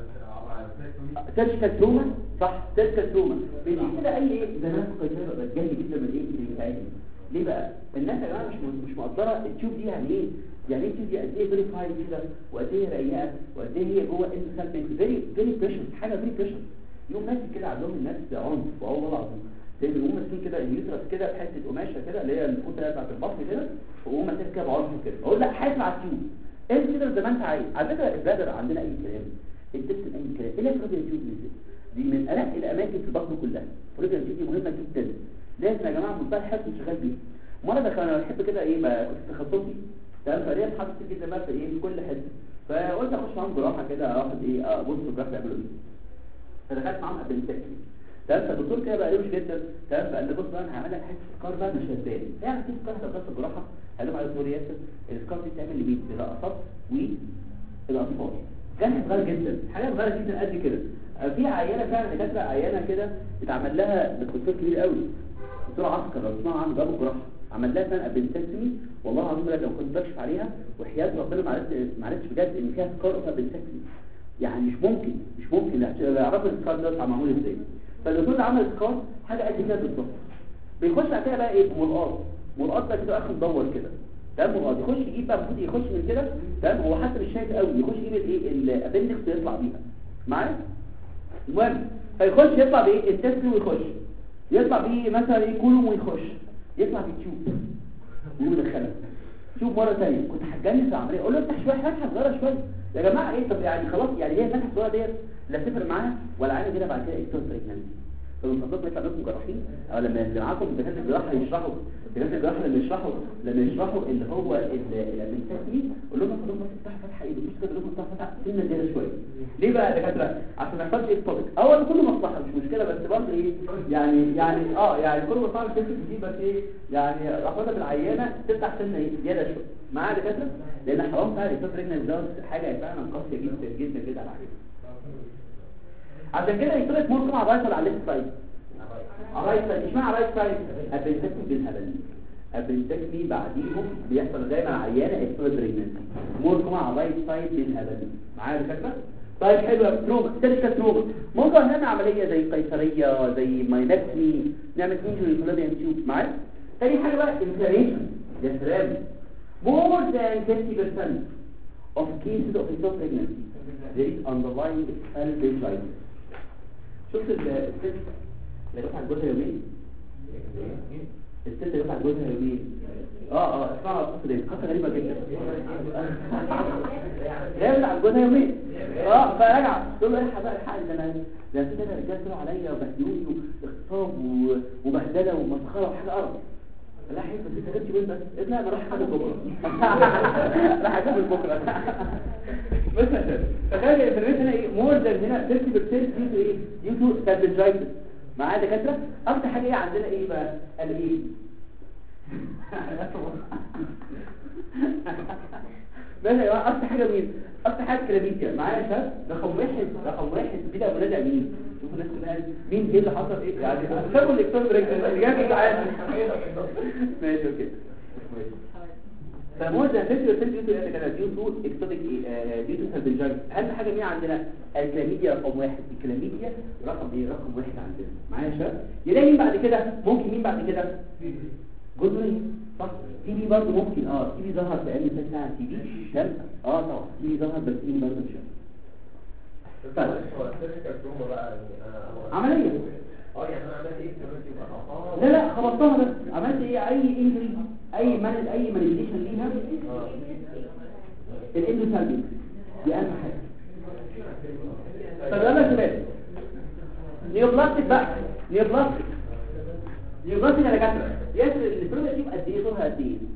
سيرجيكال تروما صح سيرجيكال تروما بيجي كده اي ايه ده ناس قيصريه بقى جاي جدا من ايه اللي بتاعتي ليه بقى الناس يا جماعه مش مش مقدره التيوب دي يعني ايه يعني ايه التيوب دي قد ايه فيري فاين كده وقد ايه رقيقه وقد ايه هي جوه السلبنت فيري فيري بريشر حاجه فيري بريشر يوم ماسك كده عندهم الناس عنف وهو والله العظيم زي بيقوم ماسكين كده اليوترس كده بحته قماشه كده اللي هي الفوطه بتاعت البطن كده ويقوم ماسك كده بعنف كده اقول لا حاسب على التيوب انت كده زي ما انت عايز على فكره البادر عندنا اي كلام التست اي كلام ايه الافراد التيوب دي دي من ارق الاماكن في البطن كلها فلوجيا دي مهمه جدا لازم يا جماعه منتهى الحرص شغال بيها مره ده كان بحب كده ايه بقى كنت في تخصصي تمام فليه حاطط كده بقى في ايه في كل حته فقلت اخش معاهم جراحه كده اخد ايه ابص في الجراحه يعملوا ايه فدخلت معاهم قبل التكليف تمام فالدكتور كده بقى روش جدا تمام فقال لي بص بقى انا هعمل لك حته سكار بقى مش هتبان يعني في سكار ده بس الجراحه قال لهم على دكتور ياسر السكار دي بتعمل لمين للرقصات والاطفال كان صغير جدا حاجه صغيره جدا قد كده في عيانه فعلا دكاتره عيانه كده اتعمل لها دكتور كبير قوي دكتور عسكر لو تسمعوا عنه جابوا جراحه عمل لها سنه ابنتكتومي والله العظيم لو كنت بكشف عليها وحياه ربنا ما عرفت ما عرفتش بجد ان فيها سكار ابنتكتومي يعني مش ممكن مش ممكن يعرفوا السكار ده معمول ازاي فالدكتور اللي عمل سكار حاجه قد كده بالظبط بيخش على كده بقى ايه ملقاط ملقاط ده كده اخر مدور كده تمام ملقاط يخش يجيب بقى المفروض يخش من كده تمام هو حتى مش شايف قوي يخش يجيب الايه الابندكس ويطلع بيها معايا المهم فيخش يطلع بايه التستري ويخش يطلع بيه مثلا ايه كولوم ويخش يطلع بالتيوب ويدخلها شوف مره ثانيه كنت هتجنن في العمليه اقول له افتح شويه فتحه صغيره شويه يا جماعه ايه طب يعني خلاص يعني هي فتحه صغيره ديت لا تفرق معاها ولا عايزه كده بعد كده اكتر بريجنانسي فالمفروض يطلع لكم جراحين او لما اللي معاكم دكاتره الجراحه يشرحوا دكاتره الجراحه لما يشرحوا لما يشرحوا اللي هو الابنتكتومي قول لهم خدوا بس افتحوا فتحه ايه مش كده لكم افتحوا فتحه سنه زياده شويه ليه بقى يا دكاتره عشان ما يحصلش ايه الطبق اول كل مصلحه مش مشكله بس برضه ايه يعني يعني اه يعني كل مصلحه الفكره دي بس ايه يعني اخدها بالعيانه تفتح سنه ايه زياده شويه معايا يا دكاتره لان حرام فعلا الكتاب ريجنال ده حاجه فعلا قاسيه جدا جدا جدا على العيان عشان كده يطلق ممكن على الرايت ولا على الليفت سايد على الرايت سايد اشمعنى على الرايت سايد ابنتكمي بالهبل ابنتكمي بعديهم بيحصل دايما عيانه اكتوب بريجننسي ممكن على الرايت سايد بالهبل معايا الفكره طيب حلو يا تروما تلك تروما ممكن نعمل عمليه زي قيصريه زي ماينكتمي نعمل انجري فلوبيان تيوب معايا تاني حاجه بقى انفلاميشن يا سلام more than 50% of cases of ectopic pregnancy there is underlying salvage شفت الست اللي جت على جوزها يومين الست اللي جت على جوزها يومين اه اه اسمعوا القصه دي قصه غريبه جدا جايه على جوزها يومين اه فرجع تقول له الحق بقى الحق ده انا ده الست انا الرجاله طلعوا عليا وبهدلوني واغتصاب وبهدله ومسخره وحاجه قرف لا حيث بس انت جبت بس ابنها انا راح اقابل بكره راح اقابل بكره بس تخيل الانفرميشن هنا ايه مور ذان هنا 50% ديو تو ايه ديو تو سالفجايتس معايا دكاتره اكتر حاجه ايه عندنا ايه بقى قال ايه بس يا جماعه اكتر حاجه مين اكتر حاجه كلاميديا معايا يا شباب رقم واحد رقم واحد كده ولاد مين شوفوا الناس كلها مين ايه اللي حصل ايه يعني شافوا الاكتوب اللي جاب ايه عادي ماشي اوكي فمور ذا 50% ديو تو ايه كده ديو تو اكتوبيك ديو تو سالفنجايتس اهم حاجه مين عندنا الكلاميديا رقم واحد الكلاميديا رقم ايه رقم واحد عندنا معايا يا شباب يلاقي مين بعد كده ممكن مين بعد كده جزري صح تي بي برضه ممكن اه تي بي ظهر في علم ساعه تي بي تمام اه طبعا تي بي ظهر بس تي بي برضه مش طيب هو السيرجيكال تروما بقى يعني انا عمليه اه يعني انا عملت ايه دلوقتي بقى اه لا لا خبطتها بس عملت ايه اي انجري اي مان اي مانيبيليشن ليها الاندوسالبيك دي اهم حاجه طب يلا يا شباب نيوبلاستيك بقى نيوبلاستيك نيوبلاستيك يا دكاتره ياسر الفلويد تيوب قد ايه طولها قد ايه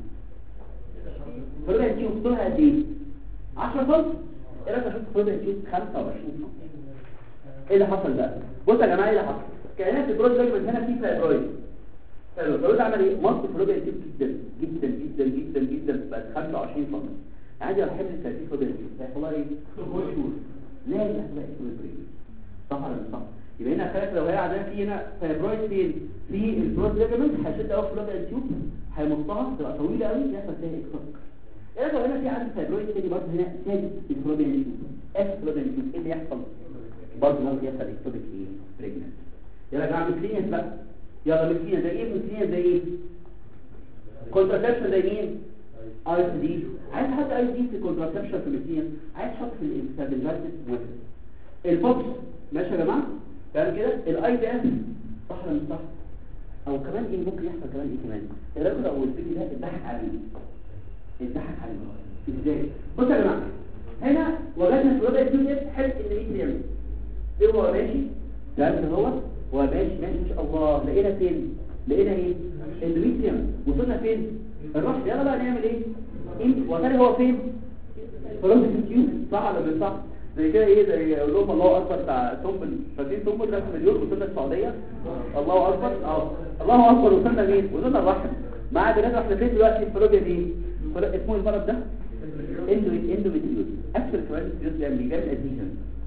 الفلويد تيوب طولها قد ايه 10 سم ايه رايك اشوف الفلويد تيوب 25 سم ايه اللي حصل بقى بصوا يا جماعه ايه اللي حصل كائنات البروز من هنا في فايبرويد فالفلويد عمل ايه مصر فلويد تيوب جدا جدا جدا جدا جدا بقت 25 سم عادي الحمل الثلاثين فلويد تيوب هيحصل لها ايه شهور لا يحصل لها اكتوبريد صح ولا مش صح يبقى هنا خلاص لو هي عندنا في هنا فايبرويد فين في البروز ليجمنت هيشد قوي فلويد تيوب هيمطها تبقى طويله قوي يحصل فيها اكتوبريد ايه لو هنا في عندي فايبرويد تاني برضه هنا سادس الفلويد تيوب اف فلويد تيوب ايه اللي يحصل برضه ممكن يحصل اكتوبيك ايه بريجننت يلا يا جماعه مثليا بقى يلا مثليا زي ايه مثليا زي ايه كونتراسبشن زي مين اي اس دي عايز تحط اي دي في كونتراسبشن في مثليا عايز تحط في الاستابيلايزد موافق البوكس ماشي يا جماعه تمام كده الاي دي اس صح ولا مش صح او كمان ايه ممكن يحصل كمان ايه كمان ايه رايكم لو الفيديو ده اتضحك عليه اتضحك عليه ازاي بصوا يا جماعه هنا وجدنا في الوضع الدنيا حلق الاندوميتريوم ايه هو ماشي ده اللي هو هو ماشي ماشي ما شاء الله لقينا فين لقينا ايه اندوميتريوم وصلنا فين الرش يلا بقى نعمل ايه انت وكان هو فين فرونت كيو صح ولا مش صح زي كده ايه زي يقول لهم الله اكبر بتاع تومبل فاكرين تومبل راس مليون وصلنا السعوديه الله اكبر اه الله اكبر وصلنا مين وصلنا الرحم مع بلاد احنا فين دلوقتي الفلوبيا دي اسمه المرض ده اندو اندوميتريوز اكثر كمان الفيروس بيعمل ايه بيعمل اديشن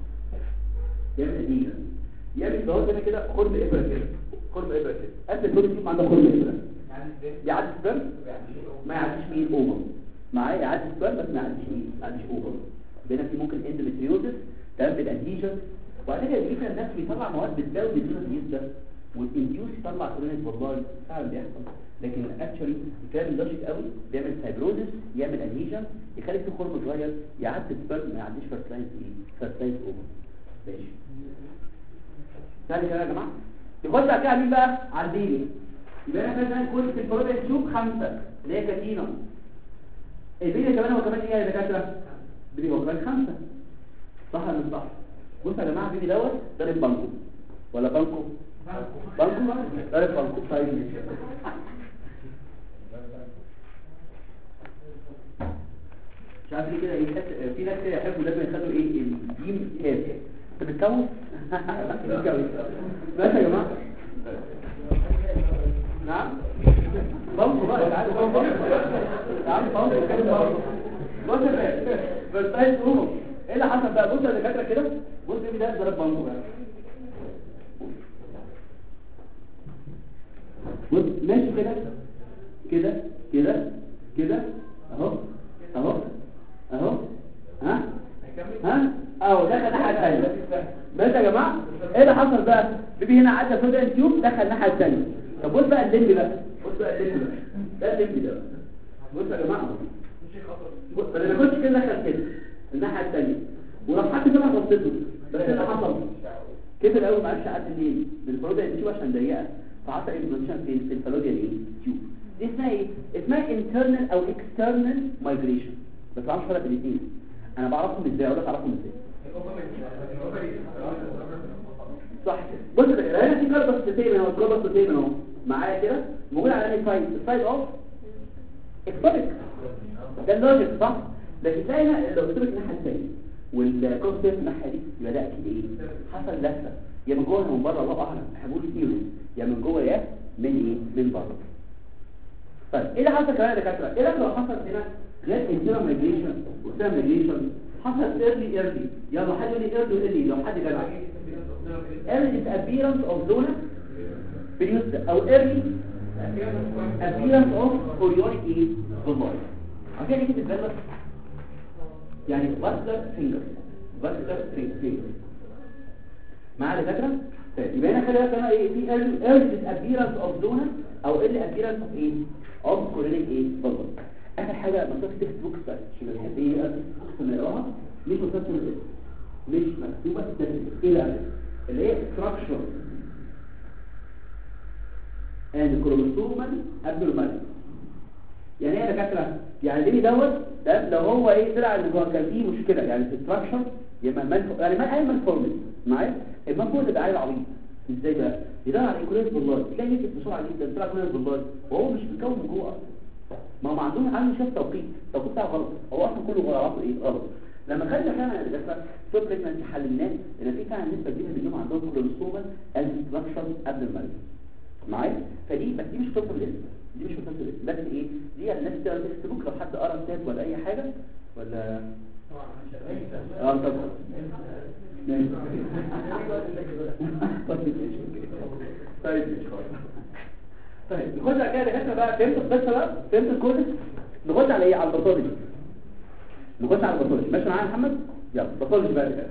يعمل اديشن يعمل لو ده كده خرم ابره كده خرم ابره كده قد الفلوس يبقى عنده خرم ابره يعدي سبرم ما يعديش مين اوفر معايا يعدي سبرم بس ما يعديش مين ما يعديش اوفر بينا في ممكن اندوميتريوزس تمام بالاديشن وبعد كده الفكره الناس بيطلع مواد بتداوي الديزيز ده والانديوس يطلع كرونيك والله فعلا بيحصل لكن اكشولي الكلام لوجيك قوي بيعمل فايبروزس يعمل ادهيجن يخلي في خرم صغير يعدي سبرم ما يعديش فيرتلايز ايه فيرتلايز اوفر ماشي ثاني كده يا جماعه يخش على كده مين بقى على البيبي يبقى احنا مثلا كل في البروبيا تشوف خمسه اللي هي كاتينا البيبي كمان هو كمان ايه يا دكاتره البيبي هو كمان خمسه صح ولا مش صح بص يا جماعه البيبي دوت ضارب بانكو ولا بانكو بانكو ضارب بانكو طيب مش عارف ليه كده ايه في ناس كده يحبوا لازم يخلوا ايه الجيم كام انت بتكون بتكون ماشي يا جماعه نعم بانكو بقى تعالوا بانكو تعالوا بانكو كده بانكو بص يا باشا فيرتايز روم ايه اللي حصل بقى بص يا دكاتره كده بص ايه ده ضرب بانكو بقى بص ماشي كده كده كده كده اهو اهو اهو ها ها اهو دخل الناحيه الثانيه ماشي يا جماعه ايه اللي حصل بقى بيبي هنا عدى فوق التيوب دخل الناحيه الثانيه طب بص بقى الليمب بقى بص بقى الليمب بقى ده الليمب ده بص يا جماعه بص انا ما كنتش كده دخل كده الناحيه الثانيه ولو حد طلع بصيته بس ايه اللي حصل كبر قوي ما عرفش يعدي منين بالفلوديا التيوب عشان ضيقه فحصل انفلونشن في في الفلوديا ايه تيوب دي اسمها ايه اسمها internal او external migration بس ما اعرفش فرق بين الاثنين انا بعرفهم ازاي اقول لك اعرفهم ازاي صح كده بص ده هنا في كاربس ستيمن اهو كاربس ستيمن اهو معايا كده موجود على انهي سايد السايد اوف اكتوبيك ده اللوجيك صح لكن تلاقي هنا الاكتوبيك الناحيه الثانيه والكونسيبت الناحيه دي يبقى ده اكيد ايه حصل لفه يا من جوه يا من بره الله اعلم احنا بنقول ثيوري يا من جوه يا من ايه من بره طيب ايه اللي حصل كمان يا دكاتره ايه اللي لو حصل هنا غير انتيرا مايجريشن وسام مايجريشن حصل ايرلي ايرلي يلا حد يقول لي ايرلي ايرلي لو حد جدع early disappearance of zona produced او early appearance of chorionic ايه بالماي عشان يجي تتبلغ يعني باسلر فينجر باسلر فينجر مع دكاتره طيب يبقى هنا خلي بالك انا ايه في early early disappearance of zona او early appearance of ايه of chorionic ايه بالماي اخر حاجه مكتوب في تكست بوكس بس عشان بحب ايه اقسم نقراها مش مكتوب في الاسم مش مكتوبه في التدريب ايه بقى اللي هي structure and chromosomal abnormality يعني ايه يا دكاتره يعني ليه دوت ده لو هو ايه طلع ان هو كان فيه مشكله يعني في structure يبقى مال يعني ما اي مالفورميتي معايا المال فوق ده عيل عبيط ازاي بقى يدور على ايكوليز بالله تلاقي يكتب بسرعه جدا طلع ايكوليز بالله وهو مش متكون من جوه اصلا ما هم عندهم عنده شاف توقيت التوقيت بتاعه غلط هو اصلا كله غلط ايه غلط لما خدنا فعلا الدكاتره شوف بريجننسي حللناه ان في فعلا نسبه كبيره منهم عندهم كولوستوما از ستراكشر قبل المرض معايا فدي بس دي مش قصه الاسم دي مش قصه الاسم بس ايه دي الناس تقدر تكتبوك لو حد قرا كتاب ولا اي حاجه ولا اه طبعا ماشي. طيب ماشي خلاص. طيب نخش على كده يا دكاتره بقى فهمت القصه بقى فهمت الكورس نخش على ايه على الباثولوجي نخش على الباثولوجي ماشي معايا يا محمد يلا باثولوجي بقى يا دكاتره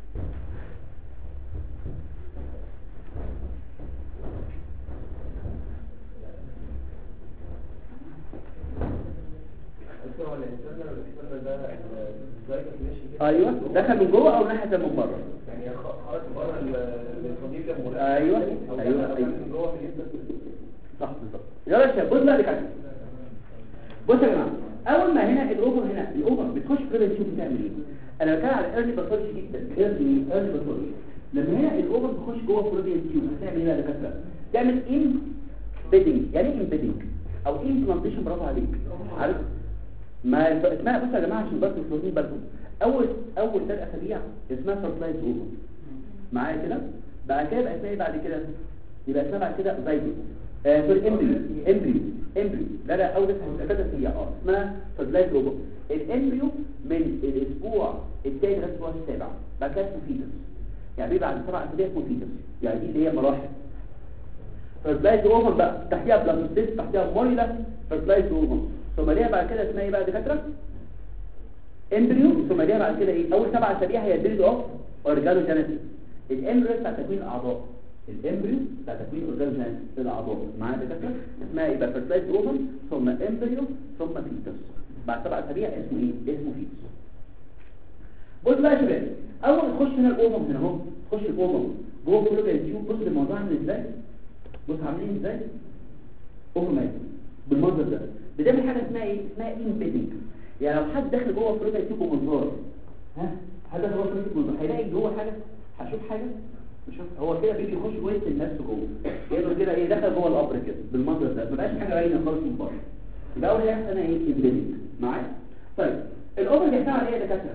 دكتور هو الانسان لما بيحصل ده الزايجة ماشي كده ايوه دخل من جوه او ناحيه من بره يعني خ- خرج بره الصديق أيوة، او أيوة، دخل أيوة. من جوه بالنسبه صح بالظبط يلا يا شباب بص بقى دكاتره بص يا جماعه اول ما هنا الاوفر هنا الاوفر بتخش كده تشوف بتعمل ايه انا بتكلم على ايرلي باثولوجي جدا ايرلي ايرلي باثولوجي لما هنا الاوفر بتخش جوه فلوبيان تيوب هتعمل ايه بقى يا دكاتره تعمل ان بيدنج يعني ايه امبيدنج او امبلانتيشن برافو عليك عارف ما اسمها بصوا يا جماعه عشان بس تفهموا بالكم اول اول ثلاث اسابيع اسمها سربرايز اوفر معايا كده بعد كده يبقى اسمها ايه بعد كده يبقى اسمها بعد كده زايجوت آه سوري امبريو امبريو امبريو لا لا اول ثلاث اسابيع اه اسمها سربرايز اوفر الامبريو من الاسبوع الثاني لغايه الاسبوع السابع بعد كده اسمه فيتس يعني بيبقى بعد سبع اسابيع اسمه فيتس يعني دي اللي هي مراحل فرتلايز اوفر بقى تحتيها بلاسيس تحتيها موريلا فرتلايز اوفر ثم ليها بعد كده اسمها ايه بقى يا دكاتره امبريو ثم ليها بعد كده ايه اول سبع اسابيع هي بيلد اوف اورجانو جينيسيس الامبريو بتاع تكوين الاعضاء الامبريو بتاع تكوين اورجانو جينيسيس الاعضاء معانا يا دكاتره اسمها ايه بقى فرتلايز اوفر ثم امبريو ثم فيتس بعد سبع اسابيع اسمه ايه اسمه فيتس بص بقى يا شباب اول ما تخش هنا الاوفر هنا اهو تخش الاوفر جوه كله التيوب بص الموضوع عامل ازاي بص عاملين ازاي اوفر مايك بالمنظر ده بتعمل حاجه اسمها ايه اسمها امبيدنج يعني لو حد داخل جوه فلوكا يسيبه منظار ها حد داخل جوه فلوكا يسيبه منظار هيلاقي جوه حاجه هشوف حاجه مش هو كده بيجي يخش جوه النفس جوه يقدر كده ايه دخل جوه القبر كده بالمنظر ده ما بقاش حاجه باينه خالص من بره يبقى اول حاجه انا ايه امبيدنج معايا طيب الاوفر بيحتوي على ايه يا دكاتره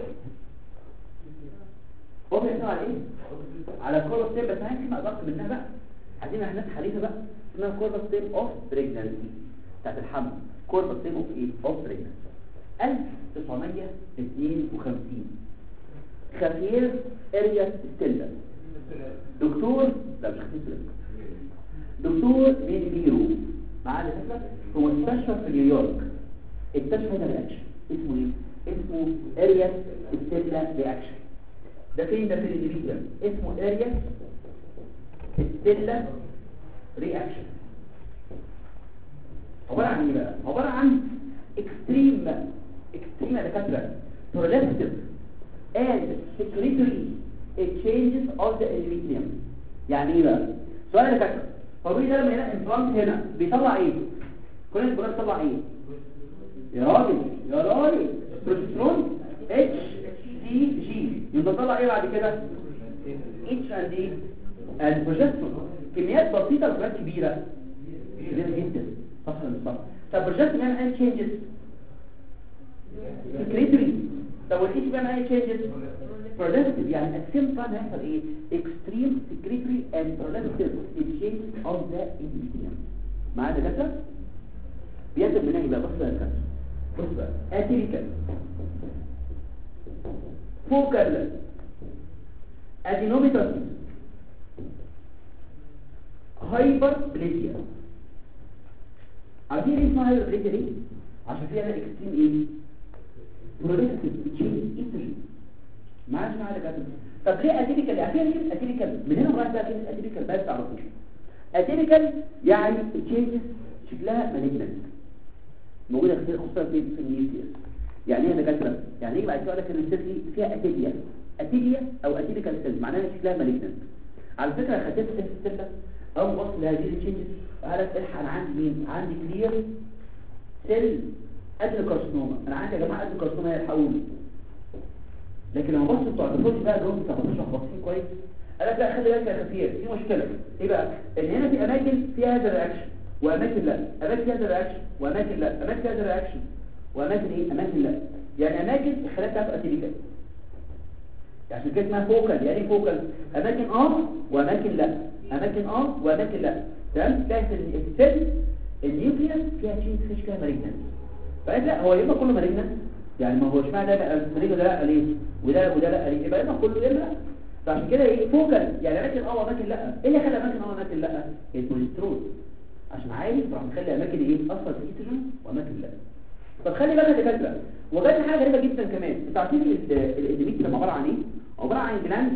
اوفر بيحتوي على ايه على كورس ستيب بس هنحكي ما ادق منها بقى عايزين احنا حديثه بقى اسمها كورس ستيب اوف بريجنانسي بتاعت الحمل كورس ستيب اوف ايه اوف بريجنانسي 1952 خافير ارياس ستيلا دكتور لا مش خفيف دكتور مين بيرو معانا فكره هو مستشفى في نيويورك اكتشف هذا الرياكشن اسمه ايه اسمه ارياس ستيلا رياكشن ده فين ده في الانفيديا اسمه ارياس ستيلا رياكشن عبارة عن ايه بقى عبارة عن extreme extreme دكاترة proliferative and secretory changes of the endometrium يعني ايه بقى سؤال يا دكاترة فبقول ده لما هنا implant هنا بيطلع ايه كل البلاد بيطلع ايه يا راجل يا راجل بروجسترون اتش سي جي يبقى طلع ايه بعد كده اتش اند ايه البروجسترون كميات بسيطه لغايه كبيره كبيره جدا صح ولا مش صح طب البروجسترون بيعمل اي تشينجز سكريتري طب والاتش بيعمل اي تشينجز proliferative يعني at same time هيحصل ايه extreme secretory and proliferative changes of the endometrium معايا ده كده بيتم من ايه بقى بص بقى كده بص بقى اتيريكال فوكال ادينوميتاسيس هايبر بليزيا عارفين ايه اسمها هايبر بليزيا ليه عشان فيها اكستريم ايه بروليكتيف تشينج ايستروجين معاش معايا كده طب ليه اتيبيكال يعني فيها كلمه اتيبيكال من هنا رايح بقى كلمه اتيبيكال بس على طول اتيبيكال يعني تشينجز شكلها مالجنت موجوده كتير خصوصا في في النيوكليس يعني ايه يا دكاتره يعني ايه بعد كده لك ان السيل دي فيها اتيبيا اتيبيا او اتيبيكال سيل معناها شكلها مالجنت على فكره خدت السيل ده او وصل لهذه التشينجز قالت الحق انا عندي مين عندي كلير سيل ادل كارسينوما انا عندي يا جماعه ادل كارسينوما هيلحقوني لكن لما بص بتوع الباثولوجي بقى جم بتاع 13 باصين كويس قال لك لا خلي بالك يا خفير في مشكله ايه بقى ان هنا في اماكن فيها هذا الرياكشن واماكن لا اماكن فيها هذا الرياكشن واماكن لا اماكن فيها هذا الرياكشن واماكن ايه اماكن لا يعني اماكن الخلايا بتاعته اتيبيكال عشان كده اسمها فوكال يعني ايه فوكال اماكن اه واماكن لا اماكن اه واماكن لا تمام تلاقي في السيل النيوكليوس فيها تشين فيش كده مالجنانت فقال لا هو يبقى كله مالجنانت يعني ما هوش معنى ده بقى المالجنانت ده لا ليه وده وده لا ليه يبقى يبقى كله يبقى لا فعشان كده ايه فوكال يعني اماكن اه واماكن لا ايه اللي خلى اماكن اه واماكن لا البروجسترون عشان عالي فراح مخلي اماكن ايه اصلا في ايستروجين واماكن لا طب خلي بالك يا دكاتره وجدنا حاجه غريبه جدا كمان انتوا عارفين الاندوميتريوم عباره عن ايه عباره عن جلاند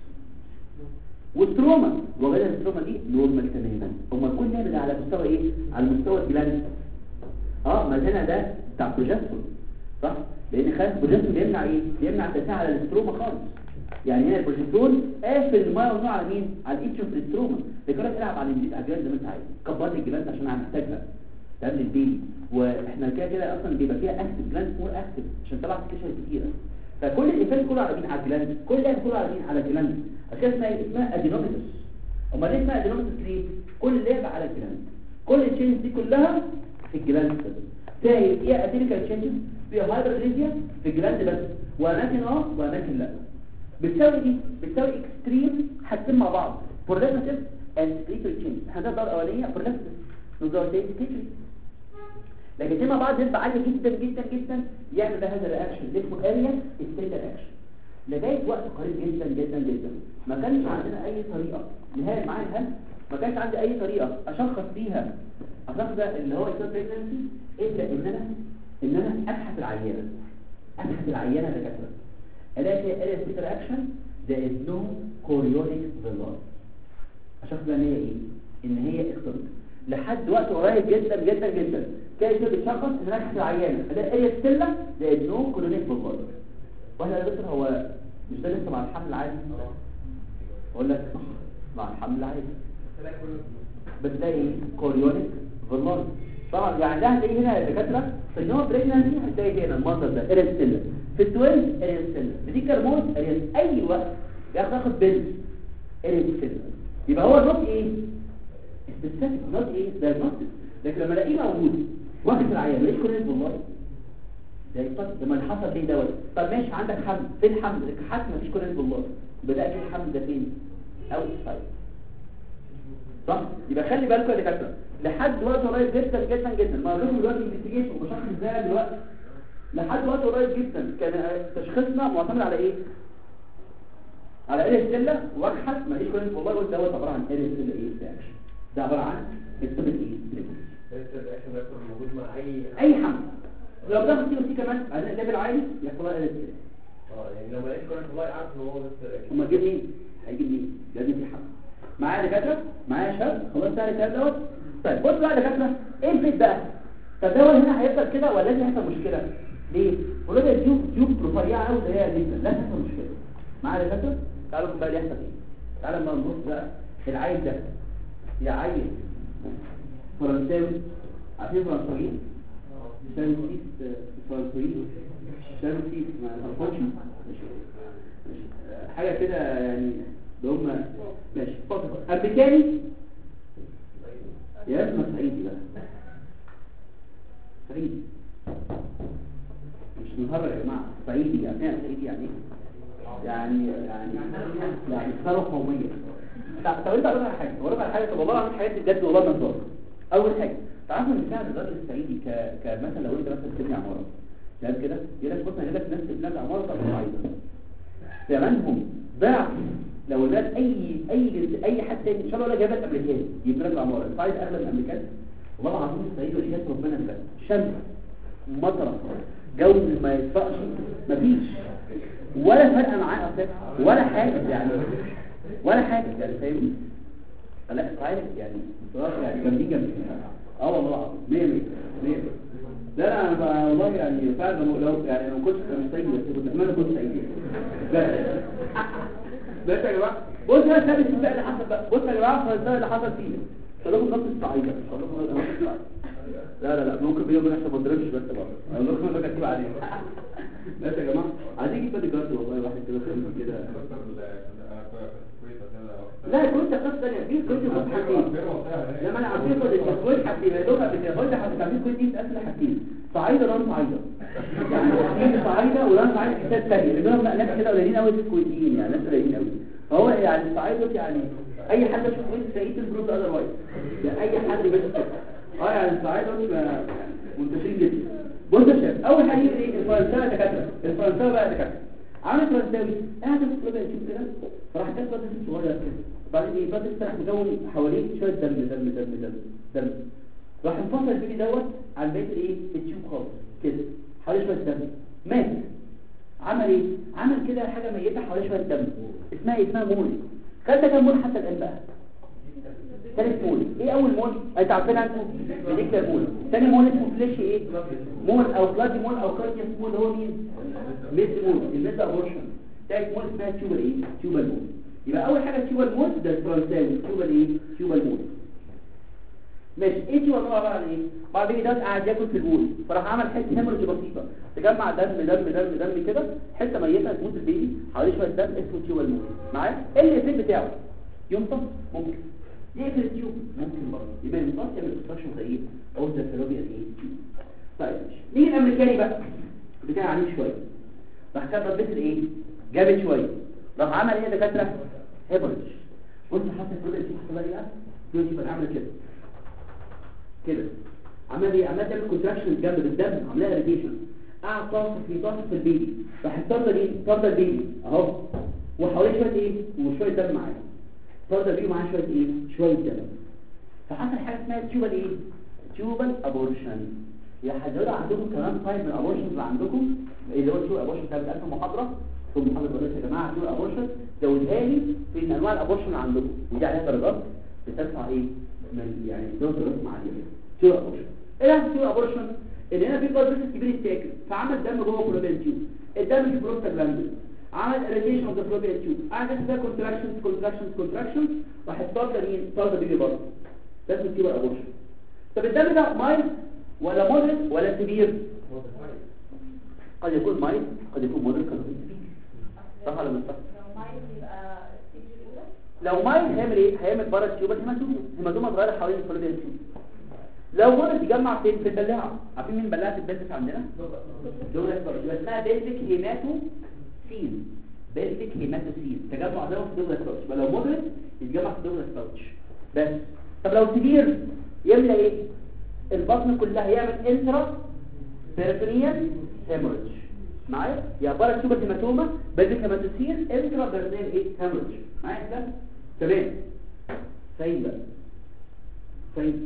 والتروما وجدنا التروما دي نورمال تماما هما كل ده على مستوى ايه على مستوى الجلاند اه ما هنا ده بتاع بروجسترون صح لان خلاص البروجسترون بيمنع ايه بيمنع التساعد على الاستروما خالص يعني هنا البروجسترون قافل الميه والنوع على مين على الايتشو في الاستروما لكن العب على الجلاند على الجلاند زي ما انت عايز كبرت الجلاند عشان انا محتاجها قبل البيبي واحنا كده كده اصلا بيبقى فيها اكتف جلاند مور اكتف عشان طلع سكيشن كتيره فكل الايفنت كله على مين على الجلاند كل ده كله على مين على الجلاند عشان كده اسمها إيه؟ اسمها ادينوميتس امال ليه اسمها ادينوميتس ليه كل لعبه على الجلاند كل التشينج دي كلها في الجلاند بس تلاقي فيها اتيريكال تشينجز فيها هايبرليزيا في الجلاند بس واماكن اه واماكن لا بتساوي دي بتساوي اكستريم حاجتين مع بعض بروليفتيف اند سكريتوري تشينج احنا ده الدرجه الاولانيه بروليفتيف نظرتين سكريتوري لكن دي مع بعض نسبة عالية جدا جدا جدا يعمل ده هذا الرياكشن اللي اسمه اريا ستيت رياكشن لغاية وقت قريب جدا جدا جدا ما كانش عندنا اي طريقة نهاية معايا هل ما كانش عندي اي طريقة اشخص بيها اشخص ده اللي هو يسمى بريجنسي الا ان انا ان انا ابحث العينة ابحث العينة دكاترة الاقي فيها اريا ستيت رياكشن ده از نو كوريونيك فيلار اشخص ده ان هي ايه ان هي اختلط لحد وقت قريب جدا جدا جدا كده كده بتشخص ان نفس العيانه فده ايه ستيلا ده نو كولونيك بالبر واحنا يا دكتور هو مش ده لسه مع الحمل العادي اقول لك مع الحمل العادي بتلاقي ايه كوريونيك بالبر طبعا يعني ده هتلاقي هنا يا دكاتره في النوع بريجنانسي هتلاقي هنا المنظر ده ايه ستيلا في التويلز ايه ستيلا بدي كرموز اي وقت بياخد ياخد بنت ايه ستيلا يبقى هو النوت ايه سبيسيفيك نوت ايه دايجنوستيك لكن لما الاقيه موجود واخد العيان ليش كوريز والله ده يفكر لما اللي حصل ليه دوت طب ماشي عندك حمل فين الحمل حتى مفيش كوريز والله بدا ايه الحمل ده فين او طيب صح يبقى خلي بالكم يا دكاتره لحد وقت قريب جدا جدا جدا ما لكم دلوقتي انفستيجيشن وبشخص ازاي دلوقتي لحد وقت قريب جدا كان تشخيصنا معتمد على ايه على ايه ستيلا وابحث مفيش كوريز والله قلت دوت عباره عن ايه ستيلا ايه رياكشن ده عباره عن استبت ايه الرياكشن ده يكون موجود مع اي اي حمل لو بتاخد سي وسي كمان بعدين الليفل عالي يحصل لها ال اه يعني لو ما لقيتش كورنت والله عارف ان هو بس الرياكشن هما جيب مين هيجيب مين لازم في حمل معايا دكاتره معايا شاب خلاص سهل الكلام دوت طيب بص بقى يا دكاتره ايه الفيت بقى طب ده هو هنا هيفضل كده ولا لازم يحصل مشكله ليه ولاد الجيوب جيوب رفيعه قوي اللي هي جدا لازم يحصل مشكله معايا دكاتره تعالوا بقى اللي يحصل ايه تعالوا بقى نبص بقى العيل ده يا عيل فرنساوي عارفين فرنساويين يساوي سيس فرنساويين يساوي سيس ما تعرفوش حاجة كده يعني اللي هم ماشي اتفضل أمريكاني يا اسمه صعيدي بقى صعيدي مش نهار يا جماعة صعيدي يعني ايه صعيدي يعني ايه؟ يعني يعني يعني ثروة قومية طب طب انت اقول لك على حاجه اقول لك على حاجه طب والله العظيم حاجات بجد والله ما نظر اول حاجه تعرفوا ان فعلا الراجل الصعيدي ك كمثلا لو انت مثلا بتبني عماره تمام كده يقول لك بص انا لك ناس بتبني عماره طب عايزه ثمنهم ضعف لو الناس اي اي اي حد تاني ان شاء الله ولا جايب لك امريكاني يبني لك العماره انت عايز اغلى من الامريكان والله العظيم الصعيدي ودي جت ربنا بجد شمس مطره جو ما يطفقش مفيش ولا فرق معاه اصلا ولا حاجه يعني ولا حاجة يعني فاهمني لا صحيح يعني بصراحة يعني جنبي جنبي اه والله العظيم مية مية مية لا لا انا بقى والله يعني فعلا لو لو- يعني لو كنت مش سعيد بس كنت اتمنى كنت سعيد لا بس يا جماعه بص بقى ثابت الباقي اللي حصل بقى بص يا جماعه الباقي اللي حصل فيه شربوا نص الصعيدة شربوا نص الصعيدة لا لا لا ممكن بيني وبين عشان ما اضربش بس بقى انا ممكن اقول لك اكتب عليه بس يا جماعه عايزين نجيب بادي جارد والله واحد كده خفيف كده دكتور ال- انا في الكويت عشان لا كنت قصه ثانيه في كنت قصه حاجتين لما انا عارفين كنت الكويت حاجتين يا دوب قبل كده قلت حاجتين كنت دي بتقسم حاجتين صعيده وران صعيده يعني في صعيده وران صعيده حتات ثانيه لانهم ناس كده قليلين قوي في الكويتيين يعني ناس قليلين قوي فهو يعني الصعيده يعني اي حد يشوف كويت تلاقيه الجروب ده اذروايز يعني اي حد بس كده اه يعني الصعيده منتشرين جدا بص يا شباب اول حاجه ايه الفرنساوي دكاتره الفرنساوي بقى دكاتره عامل فرنساوي قاعد في الكليه يشوف كده فراح كاتب بس صغير كده بعدين ايه بس راح مكون حواليه شويه دم دم دم دم دم راح انفصل البيبي دوت عن بقيه الايه التيوب خالص كده حواليه شويه دم مات عمل ايه عمل كده حاجه ميته حواليه شويه دم اسمها ايه اسمها مول خدت كام مول حتى الان بقى ثالث مول ايه اول مول انت عارفين انتوا ميديكال مول ثاني مول اسمه فليش ايه مول او بلادي مول او كاردياس مول هو مين ميد مول الميد ابورشن ثالث مول اسمها تيوبال ايه تيوبال مول يبقى اول حاجه تيوبال مول ده الفرنساوي تيوبال ايه تيوبال مول ماشي ايه تيوبال مول عباره عن ايه بعد كده قاعد ياكل في البول فراح عمل حته هيموريج بسيطه تجمع دم دم دم دم كده حته ميته تموت البيبي حواليه شويه دم اسمه تيوبال مول معايا ايه الافكت بتاعه ينطق ممكن يقفل التيوب ممكن برضه يبقى النقاط يعمل استراكشن زي ايه او ذا فيلوبيا ايه طيب ماشي نيجي الامريكاني بقى بتاع عليه شويه راح كتب بس ايه جامد شويه راح عمل ايه يا دكاتره هيبرج بص حتى الفيلوبيا دي حصل لها ايه بقى دلوقتي بقى عامل كده كده عمل ايه عمل تعمل كونتراكشن جنب بالدم عملها ريديشن قعد طاقه في طاقه في البيبي راح الطرده دي طرده البيبي اهو وحواليه شويه ايه وشويه دم معاه فرض بيه معاه شويه ايه شويه دم فحصل حاجه اسمها تيوبال ايه تيوبال ابورشن يا حضرتك عندكم كمان طيب من الابورشن اللي عندكم اللي هو تيوبال ابورشن ده بتاعت محاضره في المحاضره بقول يا جماعه تيوبال ابورشن زودها لي في انواع الابورشن اللي عندكم ودي عليها درجات بترفع ايه من يعني درجات درجات معينه تيوبال ابورشن ايه ده تيوبال ابورشن ان هنا في بلاد كبير اتاكل فعمل دم جوه كلوبين تيوب الدم في بروستاجلاندين عمل irritation of the fallopian tube قعد ده contractions contractions contractions راح الطاقه مين الطاقه بيجي برضه ده اسمه تيوبر ابورشن طب الدم ده مايل ولا مودريت ولا سيفير قد يكون مايل قد يكون مودريت قد يكون سيفير صح ولا مش صح لو مايل هيعمل ايه هيعمل بره التيوبر هيماتوما هيماتوما صغيره حوالين الفالوبيان تيوب لو مودريت يجمع فين في البلاعه عارفين مين بلاعه البلفس عندنا دول اسمها بيزك هيماتو سين بيلفيك هيماتوسين تجمع ده في دوبلس باوتش يبقى لو مودريت يتجمع في دوبلس باوتش بس طب لو كبير يملى ايه البطن كلها يعمل انترا بيرتونيال هيموريدج معايا يا بره تشوف الهيماتوما بيلفيك هيماتوسين انترا بيرتونيال ايه هيموريدج معايا كده تمام سعيد بقى سعيد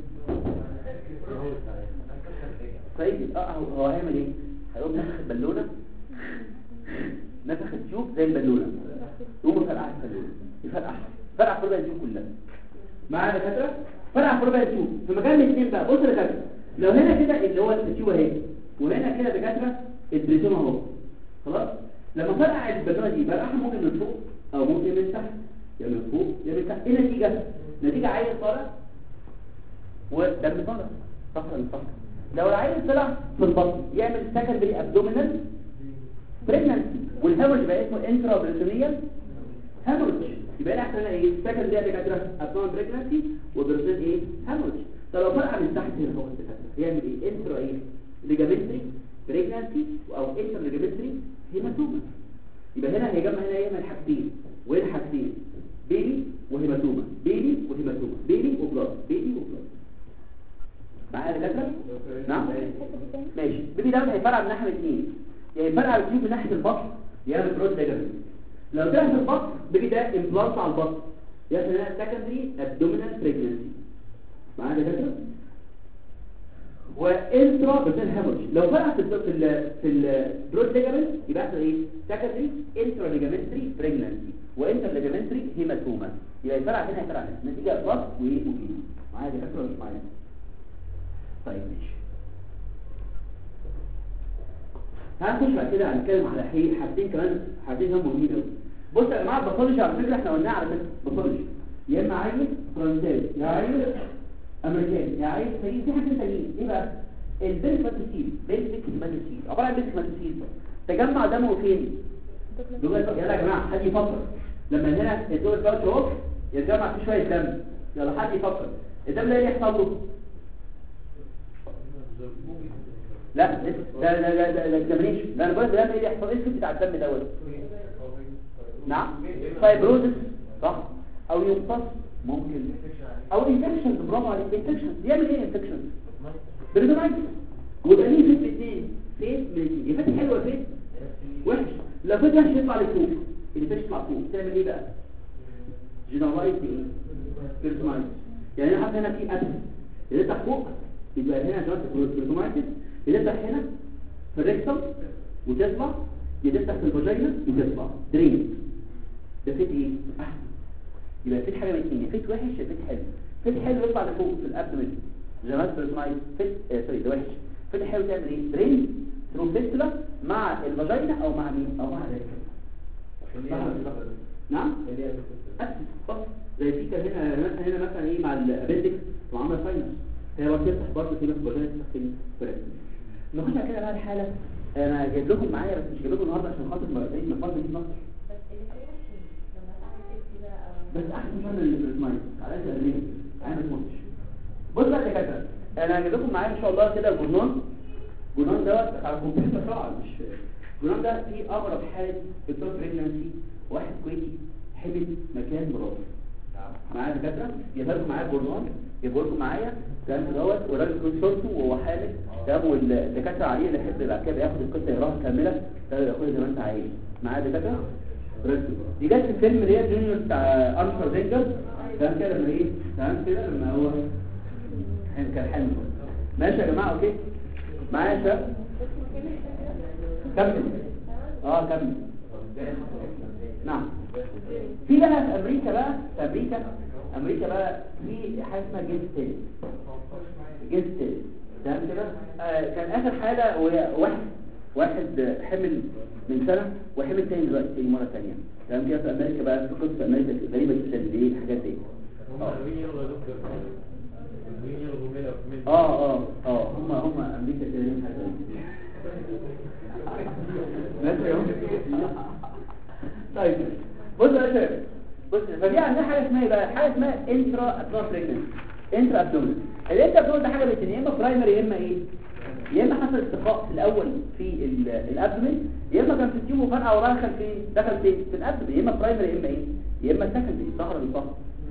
سعيد اه هو هو هيعمل ايه هيقوم نفخ البالونه نفخ التيوب زي البالونه يقوم فرقع البالونه يفرقع فرقع فرقع التيوب كلها معايا دكاتره فرقع فرقع التيوب في مكان الاثنين بقى بص يا دكاتره لو هنا كده اللي هو التيوب اهي وهنا كده دكاتره البريتون اهو خلاص لما فرقع البالونه دي فرقعها ممكن من فوق او ممكن من تحت يا من فوق يا من تحت ايه النتيجه نتيجه عيل طالع ودم طالع صح ولا مش صح لو العيل طلع في البطن يعمل سكندري ابدومينال بريجننسي والهيموريج يبقى اسمه انترا بريتونيال هيموريج يبقى احنا هنا ايه سكند دي دكاتره ابدومينال بريجننسي وبريتون ايه هيموريج طب لو فرقع من تحت هنا هو الدكاتره يعمل ايه انترا ايه ليجامنتري بريجننسي او انترا ليجامنتري هيماتوما يبقى هنا هيجمع هنا يعمل حاجتين وين حاجتين بيبي وهيماتوما بيبي وهيماتوما بيبي وبلاد بيبي وبلاد معايا يا دكاتره نعم ماشي بيبي ده هيفرقع من ناحيه الاثنين يعني فرقع التيوب من ناحيه البطن يعمل بروت ليجامنت لو ده في البطن بيجي ده امبلانت على البطن يحصل هنا سكندري ابدومينال بريجنسي معايا يا دكاتره وانترا بتن هيموريج لو فرقع في ال في ال في البروت ليجامنت يبقى يحصل ايه سكندري انترا ليجامنتري بريجنسي وانتر ليجامنتري هيماتوما يبقى الفرع هنا هيفرع هنا نتيجه بلس وايه وبي معايا يا دكاتره ولا مش معايا طيب ماشي هنخش بعد كده هنتكلم على حي حاجتين كمان حاجتين كمان مهمين قوي بص يا جماعه الباثولوجي على فكره احنا قلناها على فكره باثولوجي يا اما عيل فرنساوي يا عيل امريكاني يا عيل تاني في حاجتين تانيين ايه بقى البيلك ماتوسيل بيلك ماتوسيل عباره عن بيلك ماتوسيل تجمع دمه فين دول يلا يا جماعه حد يفكر لما هنا الدول الفاوتش اهو يا جماعه في شويه دم يلا حد يفكر الدم ده ايه يحصل له لا ده ده ده ده ده examination. ده انا بقول ده ايه اللي يحصل ايه الفكره بتاع الدم دوت نعم فايبروزس صح او يمتص ممكن او انفكشن برافو عليك انفكشن يعمل ايه انفكشن بريدونايتس ويبقى ليه فيت اثنين فيت من الاثنين يا فيت حلو يا فيت وحش لو فيت وحش يطلع لفوق اللي فيش يطلع فوق تعمل ايه بقى جنرالايز ايه بريدونايتس يعني انا حاطط هنا في اسيد يطلع فوق يبقى هنا بريدونايتس يفتح هنا في الريكتم وتطلع يفتح في الفاجينا وتطلع درين ده فيت ايه احسن يبقى فيت حاجه من الاثنين يا فيت وحش يا فيت حلو فيت حلو يطلع لفوق في الابدومين جمال بريزمايز فيت آه سوري ده وحش فيت حلو تعمل ايه درين ثرو فيستولا مع الفاجينا او مع مين او مع الريكتم نعم أسس بس زي في كان هنا مثلا هنا مثلا ايه مع الابندكس وعمل ساينس هي برضه تفتح برضه في الفاجينا تفتح في الريكتم نخش على كده بقى الحالة انا جايب لكم معايا بس مش جايب لكم النهارده عشان خاطر مرتين من فضل دي مصر بس احسن من البريزمايز على قد الاثنين انا ما تموتش بص بقى يا دكاتره انا جايب لكم معايا ان شاء الله كده جورنال جورنال دوت على الكمبيوتر طبعا مش الجورنال ده فيه اغرب حاله دكتور بريجنانسي واحد كويتي حمل مكان مراته معايا دكاتره جايب لكم معايا جورنال جايب لكم معايا كان دوت وراجل كنت صورته وهو حامل تمام والدكاتره عليه اللي يحب بعد كده ياخد القصه يقراها كامله تقدر ياخدها زي ما انت عايز معايا دكاتره ركز دي جت في الفيلم اللي هي جونيور بتاع ارثر زينجر تمام كده لما ايه تمام كده لما هو كان حامل ماشي يا جماعه اوكي معايا يا شباب كمل اه كمل نعم في بقى في امريكا بقى في امريكا امريكا بقى في حاجه اسمها جيز تيل جيز تيل تمام كده آه كان اخر حاله وهي واحد واحد حمل من سنه وحمل تاني دلوقتي تاني مره ثانيه تمام كده في امريكا بقى في قصه امريكا غريبه جدا دي الحاجات دي اه اه اه هم هم امريكا كده ليهم حاجه ماشي يا طيب بص يا شباب بص فدي عندنا حاجه اسمها ايه بقى حاجه اسمها انترا ابدومينال بريجننسي انترا ابدومينال الانترا ابدومينال ده حاجه من الاثنين يا اما برايمري يا اما ايه يا اما حصل استقاء في الاول في الابدومين يا اما كان في التيوب وفرقه وراه دخل في دخل في في الابدومين يا اما برايمري يا اما ايه يا اما سكندري ظهر الظهر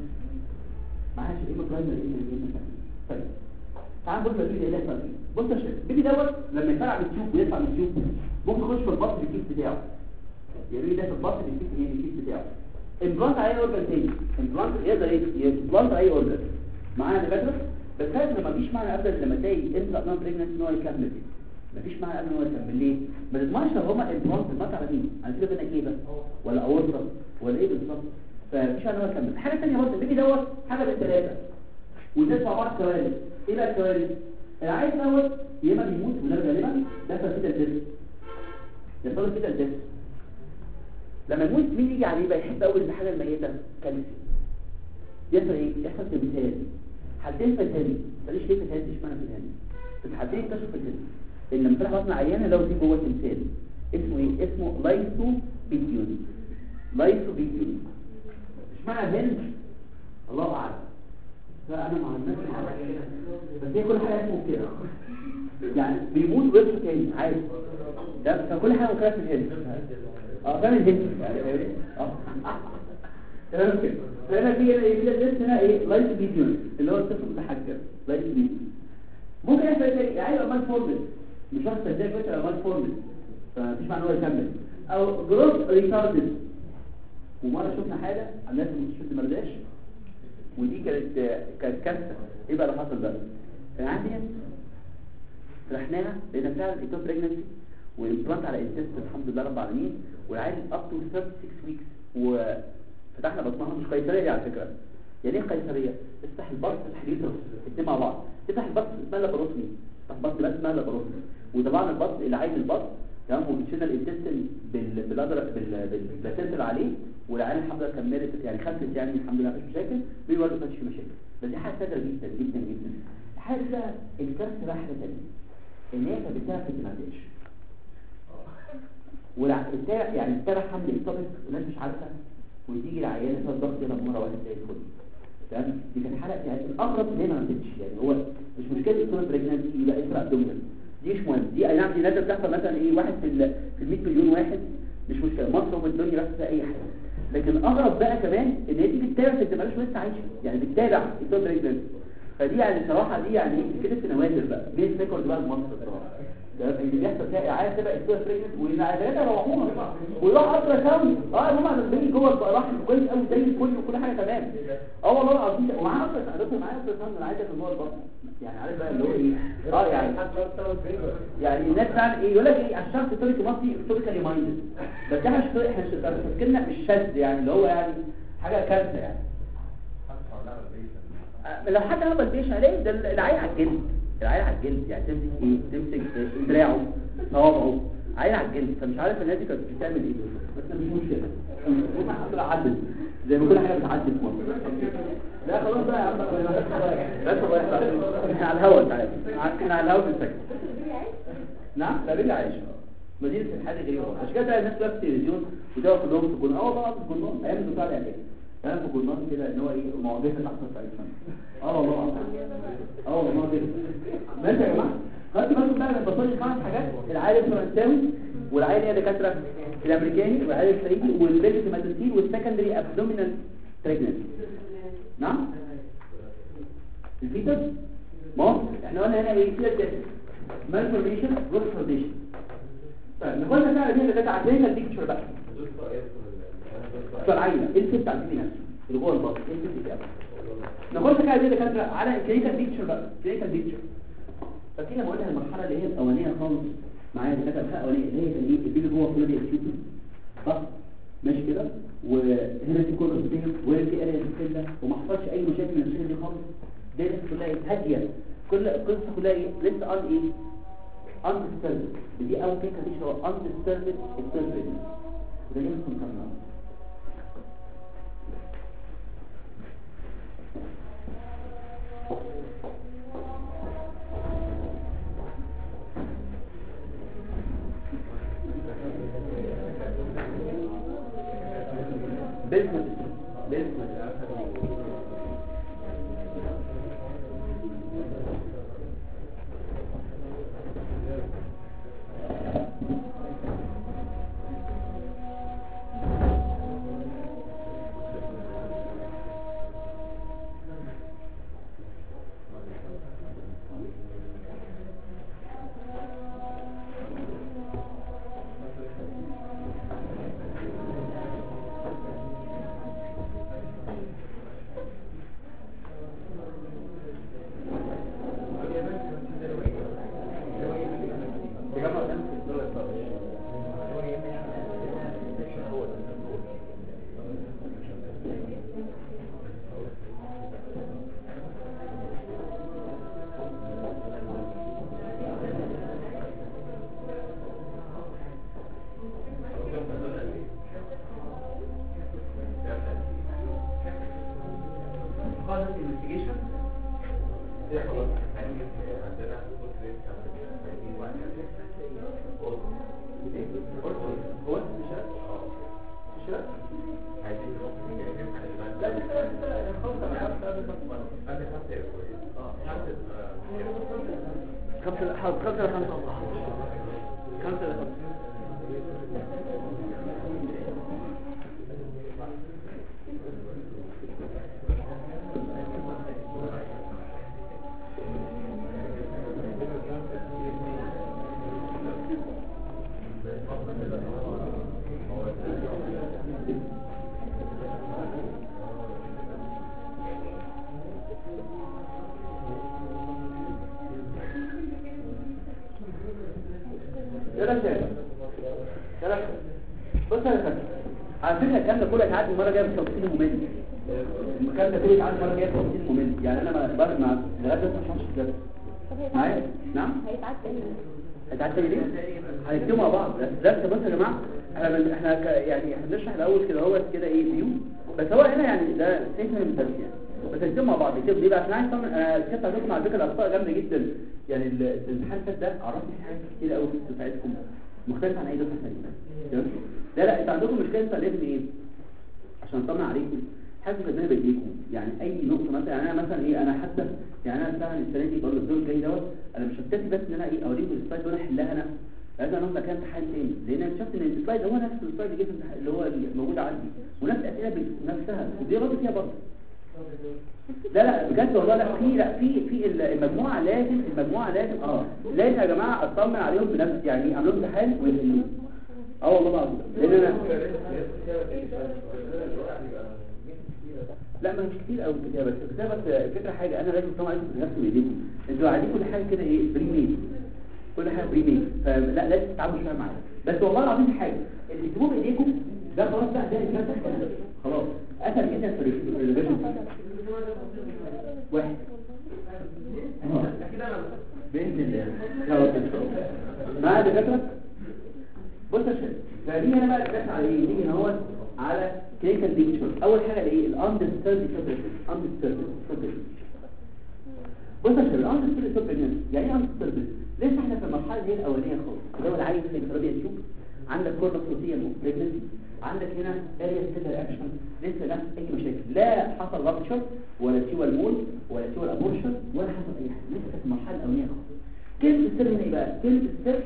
معلش يا اما برايمري يا اما يا اما سكندري طيب تعال نبص الفيديو اللي هيحصل فيه بص يا شباب البيبي دوت لما يفرع من التيوب ويطلع من التيوب ممكن يخش في البطن بالكيس بتاعه يعني ده في البطن بالكيس ايه بالكيس بتاعه امبلانت على اي اورجان تاني امبلانت يقدر ايه امبلانت على اي اورجان معانا دكاتره بس هذا ما فيش معنى ابدا لما تلاقي انت نون بريجننت ان هو يكمل ما فيش معنى ابدا ان هو يكمل ليه ما تضمنش لو هما امبلانت ما على مين على كده بينا ايه بس ولا اورطه ولا ايه بالظبط فمفيش معنى ان هو يكمل حاجه ثانيه برضه البيبي دوت حاجه من ثلاثه وتدفع بعض كوارث ايه بقى الكوارث العيل دوت يا اما بيموت وده غالبا ده كده الدرس يحصل كده الدرس لما يموت مين يجي عليه بقى يحب اول الحاجه الميته كالسيوم يحصل ايه يحصل تمثال حالتين فتاني ماليش ليه فتاني ايش معنى فتاني بس حالتين اكتشفوا فتاني ان لما طلع بطن عيانه لو في جوه تمثال اسمه ايه اسمه لايسو بيديون لايسو بيديون ايش معنى هند الله اعلم لا انا مع الناس بس هي كل حاجه اسمه كده يعني بيموت ويصحى تاني عادي ده فكل حاجه مكانها في الهند اه فاهم الهند يعني اه تمام كده فهنا في كده لسه هنا ايه لايت فيديو اللي هو الطفل المتحجر لايت فيديو ممكن يحصل ايه يعني يبقى مال فورمل مش واخد ازاي فكره مال فورمل فمفيش معنى هو يكمل او جروث ريتاردد ومره شفنا حاله على الناس اللي مش ما رضاش ودي كانت كانت كارثه ايه بقى اللي حصل بقى كان عندي رحناها لقينا فعلا ايتو بريجنسي وامبلانت على انتست الحمد لله رب العالمين والعيل اب تو 36 ويكس وفتحنا بطنها مش قيصريه على فكره يعني ايه قيصريه تفتح البطن تفتح اليوترس الاثنين مع بعض تفتح البطن اسمها لاباروتومي تفتح البطن بس اسمها لاباروتومي وطبعا البطن اللي عايز البطن تمام وشلنا الانتستين بالبلادر بالبلاسنت اللي عليه والعيال الحمد لله كملت يعني خفت يعني الحمد لله مفيش مشاكل بيقول برضه مفيش مشاكل بس دي حاجه سهله جدا جدا جدا حاجه بقى الكارثه بقى حاجه ثانيه ان هي كانت بتاعت الجنازيش والبتاع يعني بتاع حمل الطبق والناس مش عارفه وتيجي العيان فيها الضغط هنا مره واحده زي الفل تمام دي كانت حاله يعني الاقرب ان هي ما ماتتش يعني هو مش مشكله السولار بريجنانسي يبقى اسرع ابدومينال دي مش مهم دي اي نعم دي نادر بتحصل مثلا ايه واحد في ال في ال 100 مليون واحد مش مشكله مصر والدنيا بس فيها اي حاجه لكن اغرب بقى كمان ان هي دي بتتابع في مالهاش لسه عايشه يعني بتتابع السولار بريجنانسي فدي يعني صراحه دي يعني كده في نوادر بقى مين ريكورد بقى لمصر بصراحه ده اللي بيحصل فيها اعاده تبقى السوق بريجننت والعيادات يروحوها ويروح قطر ساوي اه هم عندهم جوه بقى راح كويس قوي زي الفل وكل حاجه تمام اه والله العظيم ومعاه اصلا ساعدته معايا اصلا ساوي العياده في جوه البطن يعني عارف بقى اللي هو ايه اه يعني يعني الناس بقى ايه يقول لك ايه عشان تطريق مصري هيستوريكالي مايندد بس احنا مش احنا مش تفكيرنا مش شاذ يعني اللي هو يعني حاجه كارثه يعني آه، لو حد عمل بيش عليه ده العين على الجلد العين على الجلد يعني تمسك ايه تمسك دراعه صوابعه عين على الجلد فمش عارف الناس دي كانت بتعمل ايه بس مش مشكله هم الحمد لله عدت زي ما كل حاجه بتعدي في مصر لا خلاص بقى يا عم بس الله يحفظك احنا على الهوا تعالى احنا على الهوا في السكن نعم لا بيبي عايش مدينه الحاج غريبه عشان كده تلاقي الناس بقى في التلفزيون وتقف كلهم في الجنون اه والله في الجنون ايام الدكتور علي عبيد كلام في الجنون كده ان هو ايه المعجزه اللي حصلت في عيشنا اه والله العظيم. اه والله كده ماشي يا جماعه خدت بالكم بقى من بصير خمس حاجات العالم الفرنساوي والعالم هي دكاتره الامريكاني والعالم الصعيدي والبيلفيماتوسين والسكندري ابدومينال بريجننسي نعم الفيتس ما هو احنا قلنا هنا ايه كده كده مالفورميشن روكسفورديشن طيب نخش بقى دي اللي كانت عندنا البيكتشر بقى فرعينا ايه الست عندنا نفسه اللي جوه البطن ايه الست كده نخش بقى دي اللي كانت على الكلينيكال بيكتشر بقى الكلينيكال بيكتشر فكده ما قلنا المرحله اللي هي الاولانيه خالص معايا اللي كانت الاولانيه اللي هي كان ايه البيبي جوه كل دي اكيوت صح ماشي كده وهنا في كل بتيجي وهنا في اريا كده وما حصلش اي مشاكل من المشاكل دي خالص دي لسه كلها ايه هاديه كل القصه كلها ايه لسه ان ايه undisturbed دي اول فكره دي هو undisturbed disturbed وده اللي اسمه كمان بيزنس بيزنس Causes investigation هو الشرط الشرط لا دي كده كده خلاص انا عارف ده خمسة حاضر خمسة لخمسة خمسة لخمسة يا رجال يا رجال بص يا رجال على فكره الكلام ده كله هيتعدي المره الجايه بتفصيل ممل الكلام ده كله هيتعدي المره الجايه بتفصيل ممل يعني انا ما بعد ما لغايه دلوقتي ما شرحتش كده طب معايا هيتعدي نعم هيتعدي ايه؟ هيتعدي ليه هنكتبوا مع بعض بس ده بص يا جماعه احنا بن- احنا ك... يعني احنا بنشرح الاول كده هو كده ايه فيو بس هو هنا يعني ده ستيشن من الدرس يعني بس نكتبوا مع بعض نكتبوا ليه بقى عشان عايز طبعا انا كتبت عليكم على فكره الاخطاء جامده جدا يعني ال- الامتحان اللي فات ده عرفني حاجات كتير قوي في بتاعتكم مختلفه عن اي دفعه ثانيه تمام لا لا انت عندكم مشكله انت لازم ايه عشان اطمن عليكم حاجه كده بايديكم يعني اي نقطه مثلا يعني انا مثلا ايه انا حتى يعني انا مثلا السنه دي بقول الدور الجاي دوت انا مش هكتفي بس ان انا ايه اوريكم السلايد وانا احلها انا لازم انا كان امتحان تاني لان انا اكتشفت ان السلايد هو نفس السلايد اللي جه في الامتحان- اللي هو اللي موجود عندي ونفس الاسئله بال- نفسها ودي برضه فيها برضه لا لا بجد والله لا في لا في في ال- المجموعه لازم المجموعه لازم اه لازم يا جماعه اطمن عليهم بنفسي يعني اعمل لهم امتحان ويحلوه اه والله العظيم لان انا لا ما مش كتير قوي الكتابه بس الكتابه بس الفكره حاجه انا لازم طبعا عليكم بنفسي بايديكم انتوا عايزين كل حاجه كده ايه بري ميد كل حاجه بري ميد فلا لازم تتعاملوا شويه معايا بس والله العظيم حاجه اللي تجيبوه بايديكم ده خلاص بقى ده الجلسه خلاص اسهل جدا في الريفيجن واحد آه. باذن الله يا رب ان شاء الله معايا دكاتره بص يا شباب فدي هنا بقى الدرس على ايه نيجي اهوت على كلينيكال بيكتشر اول حاجه الايه الاندرستاند اندرستاند بص يا شباب الاندرستاند سوبرنس يعني ايه اندرستاند لسه احنا في المرحله اللي هي الاولانيه خالص اللي هو العين في الانفراديه تشوف عندك كورنر صوتيه بريجنسي عندك هنا اريا ستيلر اكشن لسه لا اي مشاكل لا حصل رابتشر ولا سيوال مول ولا سيوال ابورشن ولا حصل اي حاجه لسه في المرحله الاولانيه خالص كلمه السر هنا ايه بقى كلمه السر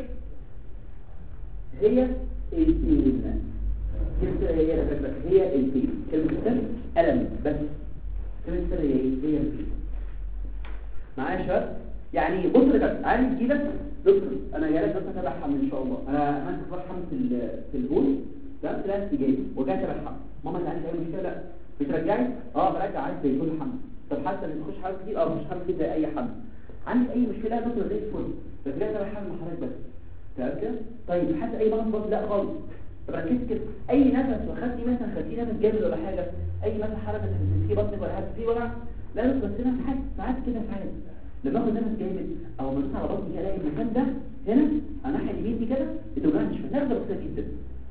هي الفيل كلمة هي الفكرة هي الفيل كلمة السر ألم بس كلمة السر هي ايه هي الفيل معايا يا شباب يعني بص لك عايز تجيلك دكتور انا جاي لك دكتور تبع حمل ان شاء الله انا عملت اختبار حمل في ال- في البول ده طلعت استجابي وجاي تبع حمل ماما انت عندك اي مشكله لا بترجعي اه برجع عايز زي كل حمل طب حتى لما تخش حمل كتير اه مش حمل كتير زي اي حمل عندك اي مشكله يا دكتور زي الفل بس جاي تبع حمل حضرتك بس تمام كده طيب حتى اي مرض برضه لا خالص ركزت كده اي نفس وخدتي مثلا خدتي نفس جامد ولا حاجه اي مثلا حركه في بطنك ولا حاجه في وجع لا بس بس انا ساعات ساعات كده ساعات لما اخد نفس جامد او بدوس على بطني كده الاقي المكان ده هنا على الناحيه اليمين دي كده بتوجعني شويه ناخد بسيطه جدا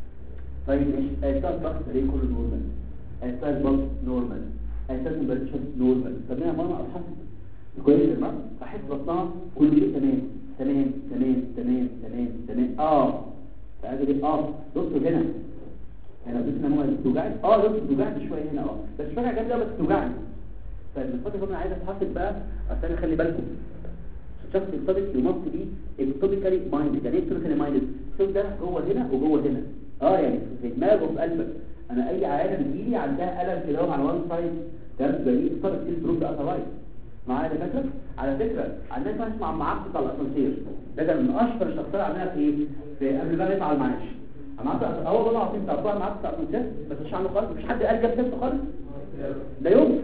طيب ماشي استاذ ضغط ليه كله نورمال استاذ ضغط نورمال استاذ تمبريتشر نورمال طب انا ماما ابحث كويس يا جماعه احس بطنها كل شيء تمام تمام تمام تمام تمام تمام اه تعالى دي اه دكتور هنا انا بس انا ماما بتوجعني اه دكتور بتوجعني شويه هنا اه بس مش فاكر جامد أوي بس بتوجعني طيب من فتره كمان عايز اتحسب بقى عشان خلي بالكم الشخص الطبيب يمط بيه اكتوبيكالي مايند يعني ايه اكتوبيكالي مايند شوف ده جوه هنا وجوه هنا اه يعني في دماغه وفي قلبك انا اي عيانه بتجيلي عندها الم كده على وان سايد ده بلاقيه اختار ستيل دروب ده رايت معايا يا دكاتره على فكره عندنا ناس مع معاق بتاع الاسانسير ده كان من اشهر الشخصيات عندنا في ايه في قبل ما يطلع المعاش معاق اه والله العظيم بتاع طبعا معاق بتاع الاسانسير بس مش عنده خالص مش حد قال جاب سيرته خالص لا يوم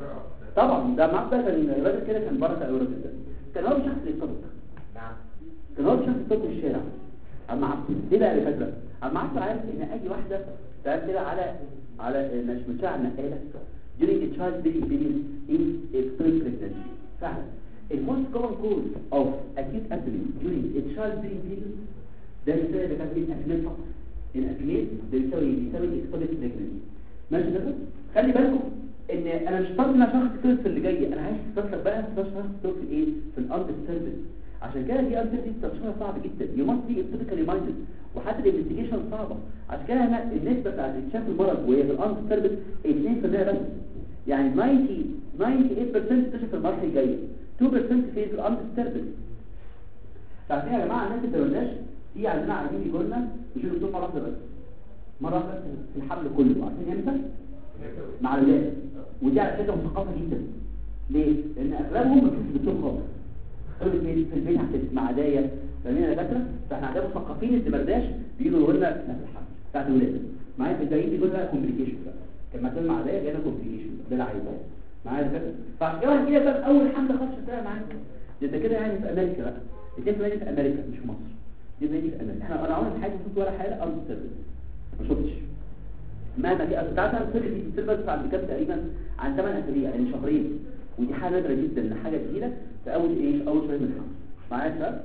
طبعا ده معاق ده كان راجل كده كان بركه قوي الراجل ده كان هو شخص يتطبق كان هو شخص يتطبق في الشارع عم عبد ليه بقى يا فكره عم عبد عارف ان اي واحده تعال كده على على مش مشاع النقاله during a child baby period in extreme pregnancy فعلا the most common cause of acute abdomen during a child baby period ده بيساوي ده كان الأكمال فقط الأكمال ده بيساوي بيساوي extreme pregnancy ماشي كده خلي بالكم ان انا مش شرط ان أنا شخص كتير في اللي جاي انا عايز اتذكر بقى في شخص كتير في ايه في الارض سيرفيس عشان كده دي ارض دي تشخيصها صعب جدا يو ماست بي ابتديكالي مايندد وحتى الانفستيجيشن صعبه عشان كده هنا النسبه بتاعت اكتشاف المرض وهي في الارض سيرفيس 2% بس يعني 90 98% تكتشف المرحله الجايه 2% في الارض سيرفيس فعشان يا جماعه الناس اللي ما في عندنا عايزين يجوا لنا يشيلوا الدكتور مره واحده بس مره واحده بس في الحمل كله عارفين امتى مع الولاد ودي على فكره مثقفه جدا ليه لان اغلبهم ما بيشوفش الدكتور خالص قالوا في البيت في البيت هتبقى مع عدايه فاهمين يا دكاتره فاحنا عندنا مثقفين الدمرداش بيجوا يقولوا لنا في الحمل بتاعت الولاد معايا في الجايين بيقول لنا كومبليكيشن بقى كان معتمد مع عدايه جانا كومبليكيشن ده اللي عايزه معايا يا دكاتره فعشان كده كده بقى اول حمله خالص شفتها معاك ده كده يعني في امريكا بقى الاثنين في في امريكا مش في مصر دي دي في امريكا احنا انا عمري في حياتي ما شفت ولا حاله ارض سيرفيس ما شفتش مهما في اصل تعرف السر دي بتبقى بس عند كام تقريبا عن 8 اسابيع يعني شهرين ودي حاجه نادره جدا ان حاجه تجيلك في اول ايه اول شهر من الحمل معايا يا شباب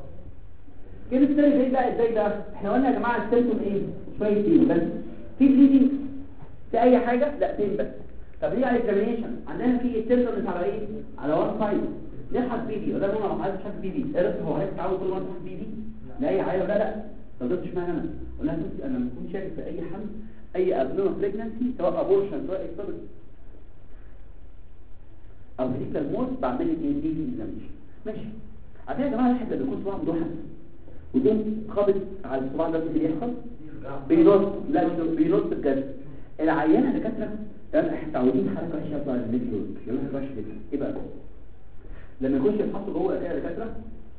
كده السر ازاي بقى ازاي ده احنا قلنا يا جماعه السيمتوم ايه شويه فين بس في بليدنج في اي حاجه لا فين بس طب ليه على اكزامينشن عندنا في السيمتوم على ايه على وان سايد نبحث بي بي ولا انا عايز اشوف بي بي عرفت هو عايز تعود كل مره بي بي لا اي حاجه ولا لا ما قدرتش معايا انا قلنا انا ما كنت شاكك في اي حمل اي ابنورمال بريجنانسي سواء ابورشن سواء اكتوبري او فيزيكال موت بعمل لي ايه دي اكزامينشن ماشي عشان يا جماعه الواحد لما يكون صباعه مدوحس وتقوم خابط على الصباع ده اللي يحصل بينط لا مش بينط بجد العيان يا دكاتره تمام احنا متعودين حركه وحشه بتاع الميديول يلا حركه وحشه جدا ايه بقى لما يخش يتحط جوه كده يا دكاتره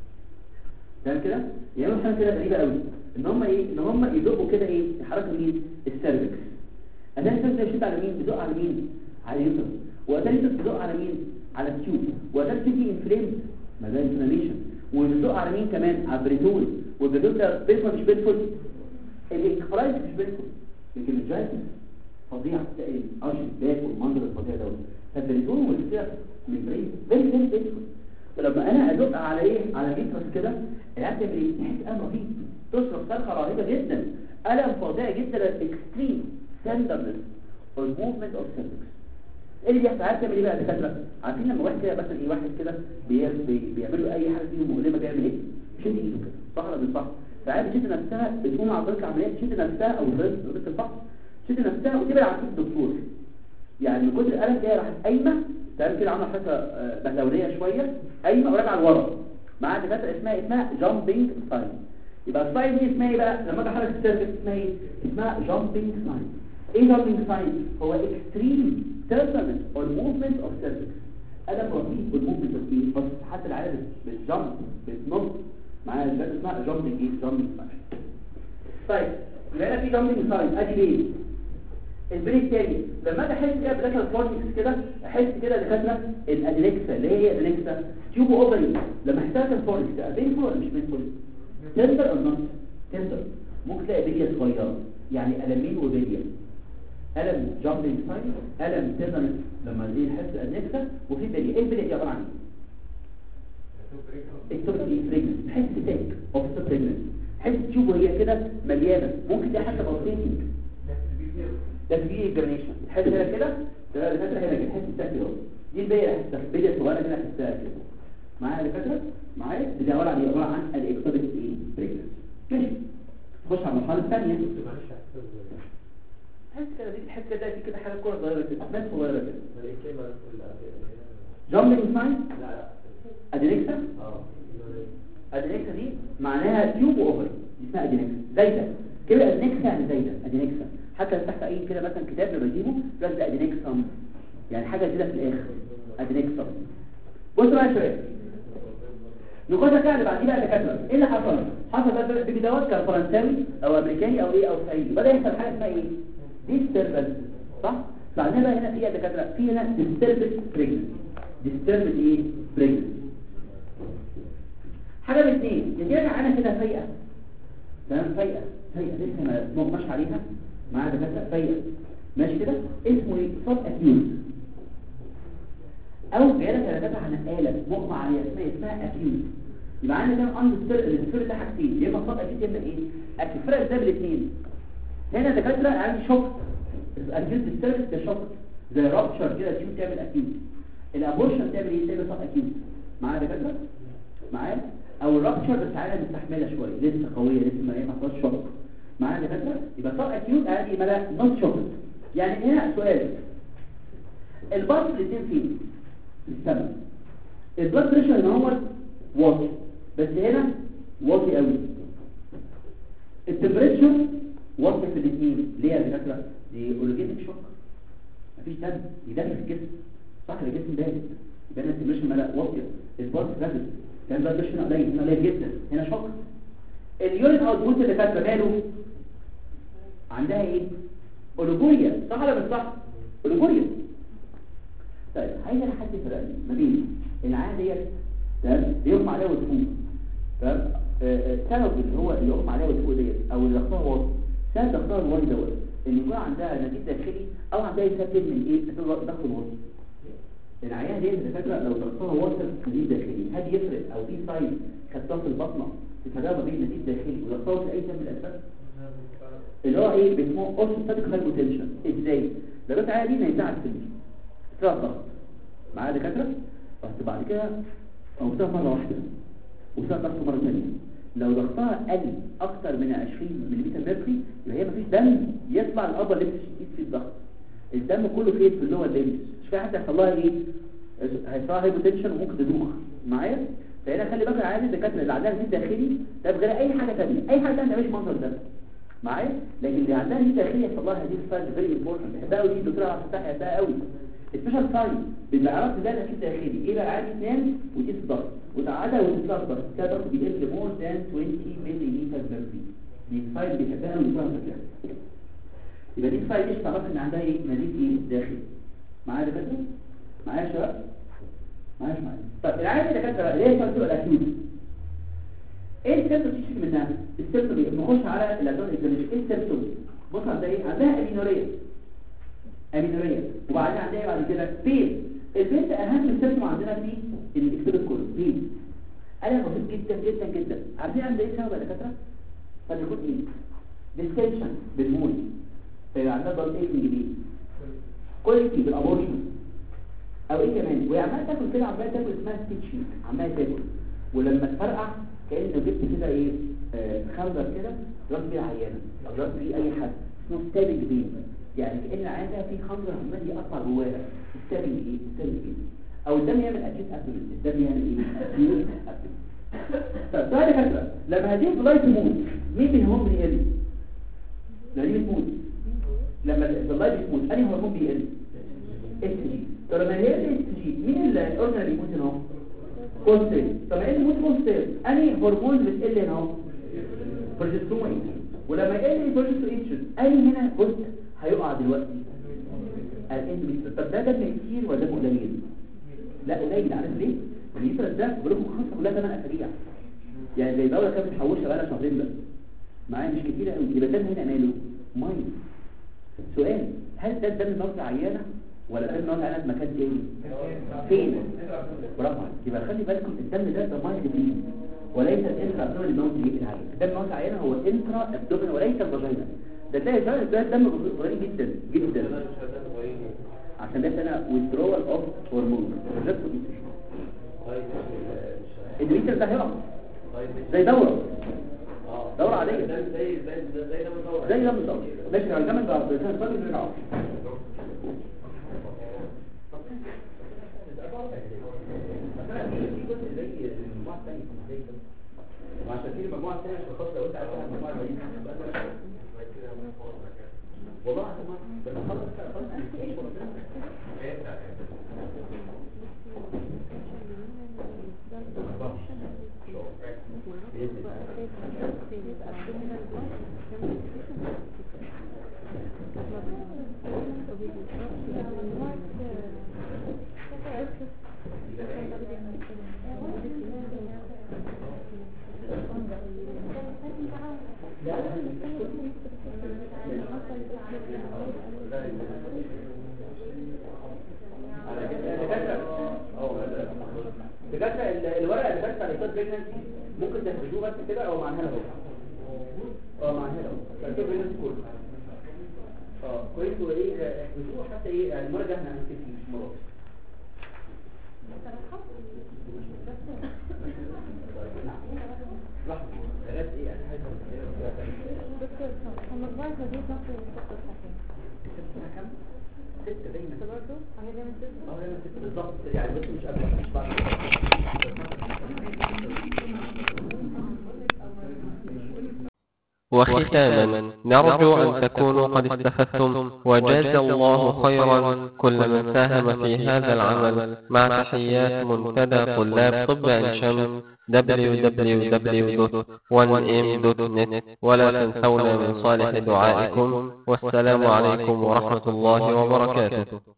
تمام كده يعملوا حاجه كده غريبه قوي ان هم ايه ان هم يدقوا كده ايه الحركه مين السيرفكس اداه السيرفكس يشد على مين بيدق على مين على اليوتر واداه اليوتر بيدق على مين على التيوب واداه التيوب دي انفليم ما ده انفلاميشن وبيدق على مين كمان على البريتول والبريتول ده بيدفع مش بيدفع الانكفرايز مش بيدفع لكن الجايز فظيع تلاقي الارش باك والمنظر الفظيع دوت فالبريتول والسير من برين فيري فيري بيدفع فلما انا ادق على ايه على ميترس كده العيال تعمل ايه تحس الم رهيب تصرف صرخه رهيبه جدا الم فظيع جدا اكستريم تندرنس والموفمنت اوف سيرفكس ايه اللي بيحصل عارف تعمل ايه بقى يا دكاتره عارفين لما واحد كده مثلا ايه واحد كده بي- بي- بيعمل له اي حاجه فيهم مؤلمه بيعمل ايه يشد ايده كده صح ولا مش صح فعارف تشد نفسها بتقوم على طريق العمليه تشد نفسها او ضربه الفحص تشد نفسها وتبعد عن ايد الدكتور يعني من كتر الالم ده راحت قايمه تمام كده عامله حركه آه، بهلوليه شويه قايمه وراجعه لورا مع دكاتره اسمها اسمها جامبينج ساين يبقى الساين دي اسمها ايه بقى لما اجي احرك السيرفكس اسمها ايه اسمها جامبينج ساين ايه جامبينج ساين هو اكستريم تيرمنت اور موفمنت اوف سيرفكس الم رهيب والموفمنت اوف ايه بس حتى العيال بتجامب بتنط معايا الجهاز اسمها جامبينج ايه جامبينج ساين طيب يبقى هنا في جامبينج ساين ادي ليه البريك الثاني لما اجي احس كده بداخل الكورتكس كده احس كده دكاتره الادريكسا اللي هي الادريكسا تيوب اوفري لما احسها في الكورتكس ده بينفول ولا مش بينفول تندر او نوت تندر ممكن تلاقي بليه صغيره يعني المين وبليه الم جامبينج ساين الم تندر لما دي يحس الادريكسا وفي بليه ايه البليه دي عباره عن ايه التوبري بريجننس تحس تاك اوف بريجننس تحس تيوب وهي كده مليانه ممكن تلاقي حتى بلطيتنج ده في الجرانيشن تحس هنا كده ده الدكاتره هنا كده تحس بتاعك كده دي البيه تحس البيه صغيره كده تحسها كده معايا يا دكاتره معايا دي عباره عن ايه عباره عن الاكتوبيك ايه بريجننس ماشي نخش على المرحله الثانيه تحس كده دي تحس كده في كده حاجه كوره صغيره كده بس صغيره كده جامبينج ساين ادريكسا ادريكسا دي معناها تيوب اوفر دي اسمها ادريكسا زايده كده ادريكسا يعني زايده ادريكسا حتى لو تحت اي كده مثلا كتاب لما بجيبه يقول ده ادريكسم يعني حاجه كده في الاخر ادريكسم بصوا بقى يا شباب نخش كده اللي بعديه بقى دكاتره ايه اللي حصل حصل بقى البيبي دوت كان فرنساوي او امريكاني او ايه او صعيدي بدا يحصل حاجه اسمها ايه ديستربنس صح فعندنا بقى هنا في يا دكاتره في هنا ديستربنس بريجننس ديستربنس ايه بريجننس حاجه من اثنين يجي لك عينه كده فايقه تمام فايقه فايقه لسه ما مغماش عليها معاها دكاتره فايقه ماشي كده اسمه ايه صوت اكيوت او جايلك يا دكاتره على نقاله مغمى عليها اسمها اسمها اكيوت يبقى عندنا كده عند السر السر ده حاجتين يا اما صوت اكيوت يا اما ايه اكيوت فرق ازاي بالاثنين هنا دكاتره عندي شوك الاكيوت السيرفيس ده شوك زي رابشر كده تشوف تعمل اكيوت الابورشن تعمل ايه تعمل صوت اكيوت معايا دكاتره معايا او الرابشر بس عايزه مستحمله شويه لسه قويه لسه ما هي ما حصلش شوك معايا دكاتره يبقى صار اكيوت عادي ملا نوت شوك يعني هنا سؤال البلس الاثنين فين في السماء البلد بريشر هنا هو واطي بس هنا واطي قوي التمبريتشر واطي في الاثنين ليه يا دكاتره دي اورجينيك شوك مفيش دم يدخل في الجسم صح الجسم بارد يبقى هنا التمبريتشر ملا واطيه البلس رابد كان البلد بريشر هنا قليل هنا قليل جدا هنا شوك اليورين اوتبوت اللي كانت ماله عندها ايه اولوجوريا صح ولا مش صح اولوجوريا طيب عايز انا حد يفرق لي ما بين العاده ديت تمام بيغمى عليها وتفوق تمام آه، آه، سبب اللي هو اللي يغمى عليها وتفوق ديت او اللي ضغطها واطي سبب ضغطها الواطي دوت ان يكون عندها نزيف داخلي او عندها يسبب من ايه ضغط الواطي العيان دي الدكاتره لو ضغطها واصل نزيف داخلي هل يفرق او في ساين خدتها في البطنه تفرق ما بين نزيف داخلي وضغطها في اي سبب من الاسباب اللي هو ايه بيسموه اوستاتيك هايبوتنشن ازاي ده بس عادي ما ينفعش تمشي ترى الضغط معايا دكاتره بس بعد كده او بتاخد مره واحده وبتاخد ضغط مره ثانيه لو ضغطها قل اكتر من 20 ملم ميركوري يبقى هي مفيش دم يطلع الابر ليمس يقيس في الضغط الدم كله فين في اللور ليمس مش في حد هيحصل لها ايه هيحصل لها هايبوتنشن وممكن تدوخ معايا فهنا خلي بالك عادي الدكاتره اللي عندها نزيف داخلي ده بغير اي حاجه ثانيه اي حاجه ثانيه مش منظر ده معايا لكن اللي عندها نزيف داخلي يحصل لها هذه الفرق فيري امبورتنت بحبها قوي الدكتوره عبد الفتاح بحبها قوي سبيشال ساين بيبقى عرفت ده نزيف داخلي ايه بقى عادي تنام وتقيس الضغط وتقعدها وتطلع الضغط كده الضغط بيقل مور ذان 20 ملي لتر ميركوري دي فايل بيحبها قوي الدكتوره عبد الفتاح يبقى دي فايل ايش تعرف ان عندها ايه نزيف ايه داخلي معايا يا دكاتره معايا يا شباب معايا مش معايا طب العادي يا دكاتره ليه بتبقى الاكيوت ايه السيمتوم تشتكي منها السيمتوم ايه نخش على الادوات اكزامينشن ايه السيمتوم بص عندها ايه عندها امينوريا امينوريا وبعدين عندها ايه بعد كده بين البنت اهم سيمتوم عندنا في الاكسبت كله بين انا بسيط جدا جدا جدا عارفين عندها ايه سبب يا دكاتره قد يكون ايه ديستنشن بالمول فيبقى عندها ضغط ايه في كواليتي بالابورشن او ايه كمان وهي عماله تاكل كده عماله تاكل اسمها ستيتشنج عماله تاكل ولما تفرقع كأنه جبت كده ايه آه خنجر كده راس بيه عيانه او راس بيه اي حد اسمه ستابنج بين يعني كأن عادة في خنجر عمال يقطع جواها ستابنج ايه ستابنج بين او الدم يعمل اكيد ابدومين الدم يعمل ايه اكيد ابدومين طب تعالى يا كده لما هذه البلاي تموت مين الهرمون بيقل لما دي بتموت لما البلاي بتموت انهي هرمون بيقل اس جي طب لما هي الاس جي مين الاورجنال بيموت هنا اهو كونستيل طب ايه الموت كونستيل انهي هرمون بتقل هنا اهو بروجسترون ولما يقل البروجسترون انهي هنا بص هيقع دلوقتي الاندوميتريوم طب ده دم كتير ولا دم قليل لا قليل عارف ليه اليوترس ده بقول خمسه كلها 8 اسابيع يعني زي دوله كانت متحوشه بقى لها شهرين بس معايا مش كتير قوي يبقى الدم هنا ماله ميه سؤال هل ده الدم نوع عيانه ولا الدم نوع عيانه في مكان تاني فين برافو عليك يبقى خلي بالكم الدم ده ده ميه دي وليس الانترا ابدومين الموت اللي يقتل عليه الدم نوع عيانه هو الانترا ابدومين وليس الفاجينا ده تلاقي ده ده دم صغير جدا جدا عشان ده انا withdrawal of hormone الدميتر ده هيقع زي دورة دورة عادية زي زي زي زي ده مدور زي ده بالظبط ماشي على الجمل بقى بس انا فاضي نرجع وعشان كده المجموعه الثانيه مش خاصه لو انت عايز تعمل المجموعه دي والله ما بس خلاص خلاص دكاتره الورقه اللي بس على الكود بريجنسي ممكن تحفظوه بس كده او معناها اهو اه معناها اهو الكود بريجنسي كله اه كويس وايه احفظوه حتى ايه يعني المره الجايه احنا هنكتب فيه مش مرات لحظه ثلاث ايه انا عايز دكتور هم البعض دي نقص الفقر الصحي ستة كام؟ ستة دايما برضه عامل زي ما انت اه دايما ستة بالظبط يعني بس مش قبل مش بعد وختاما نرجو أن تكونوا قد استفدتم وجاز الله خيرا كل من ساهم في هذا العمل مع تحيات منتدى طلاب طب عين شمس www.1m.net ولا تنسونا من صالح دعائكم والسلام عليكم ورحمة الله وبركاته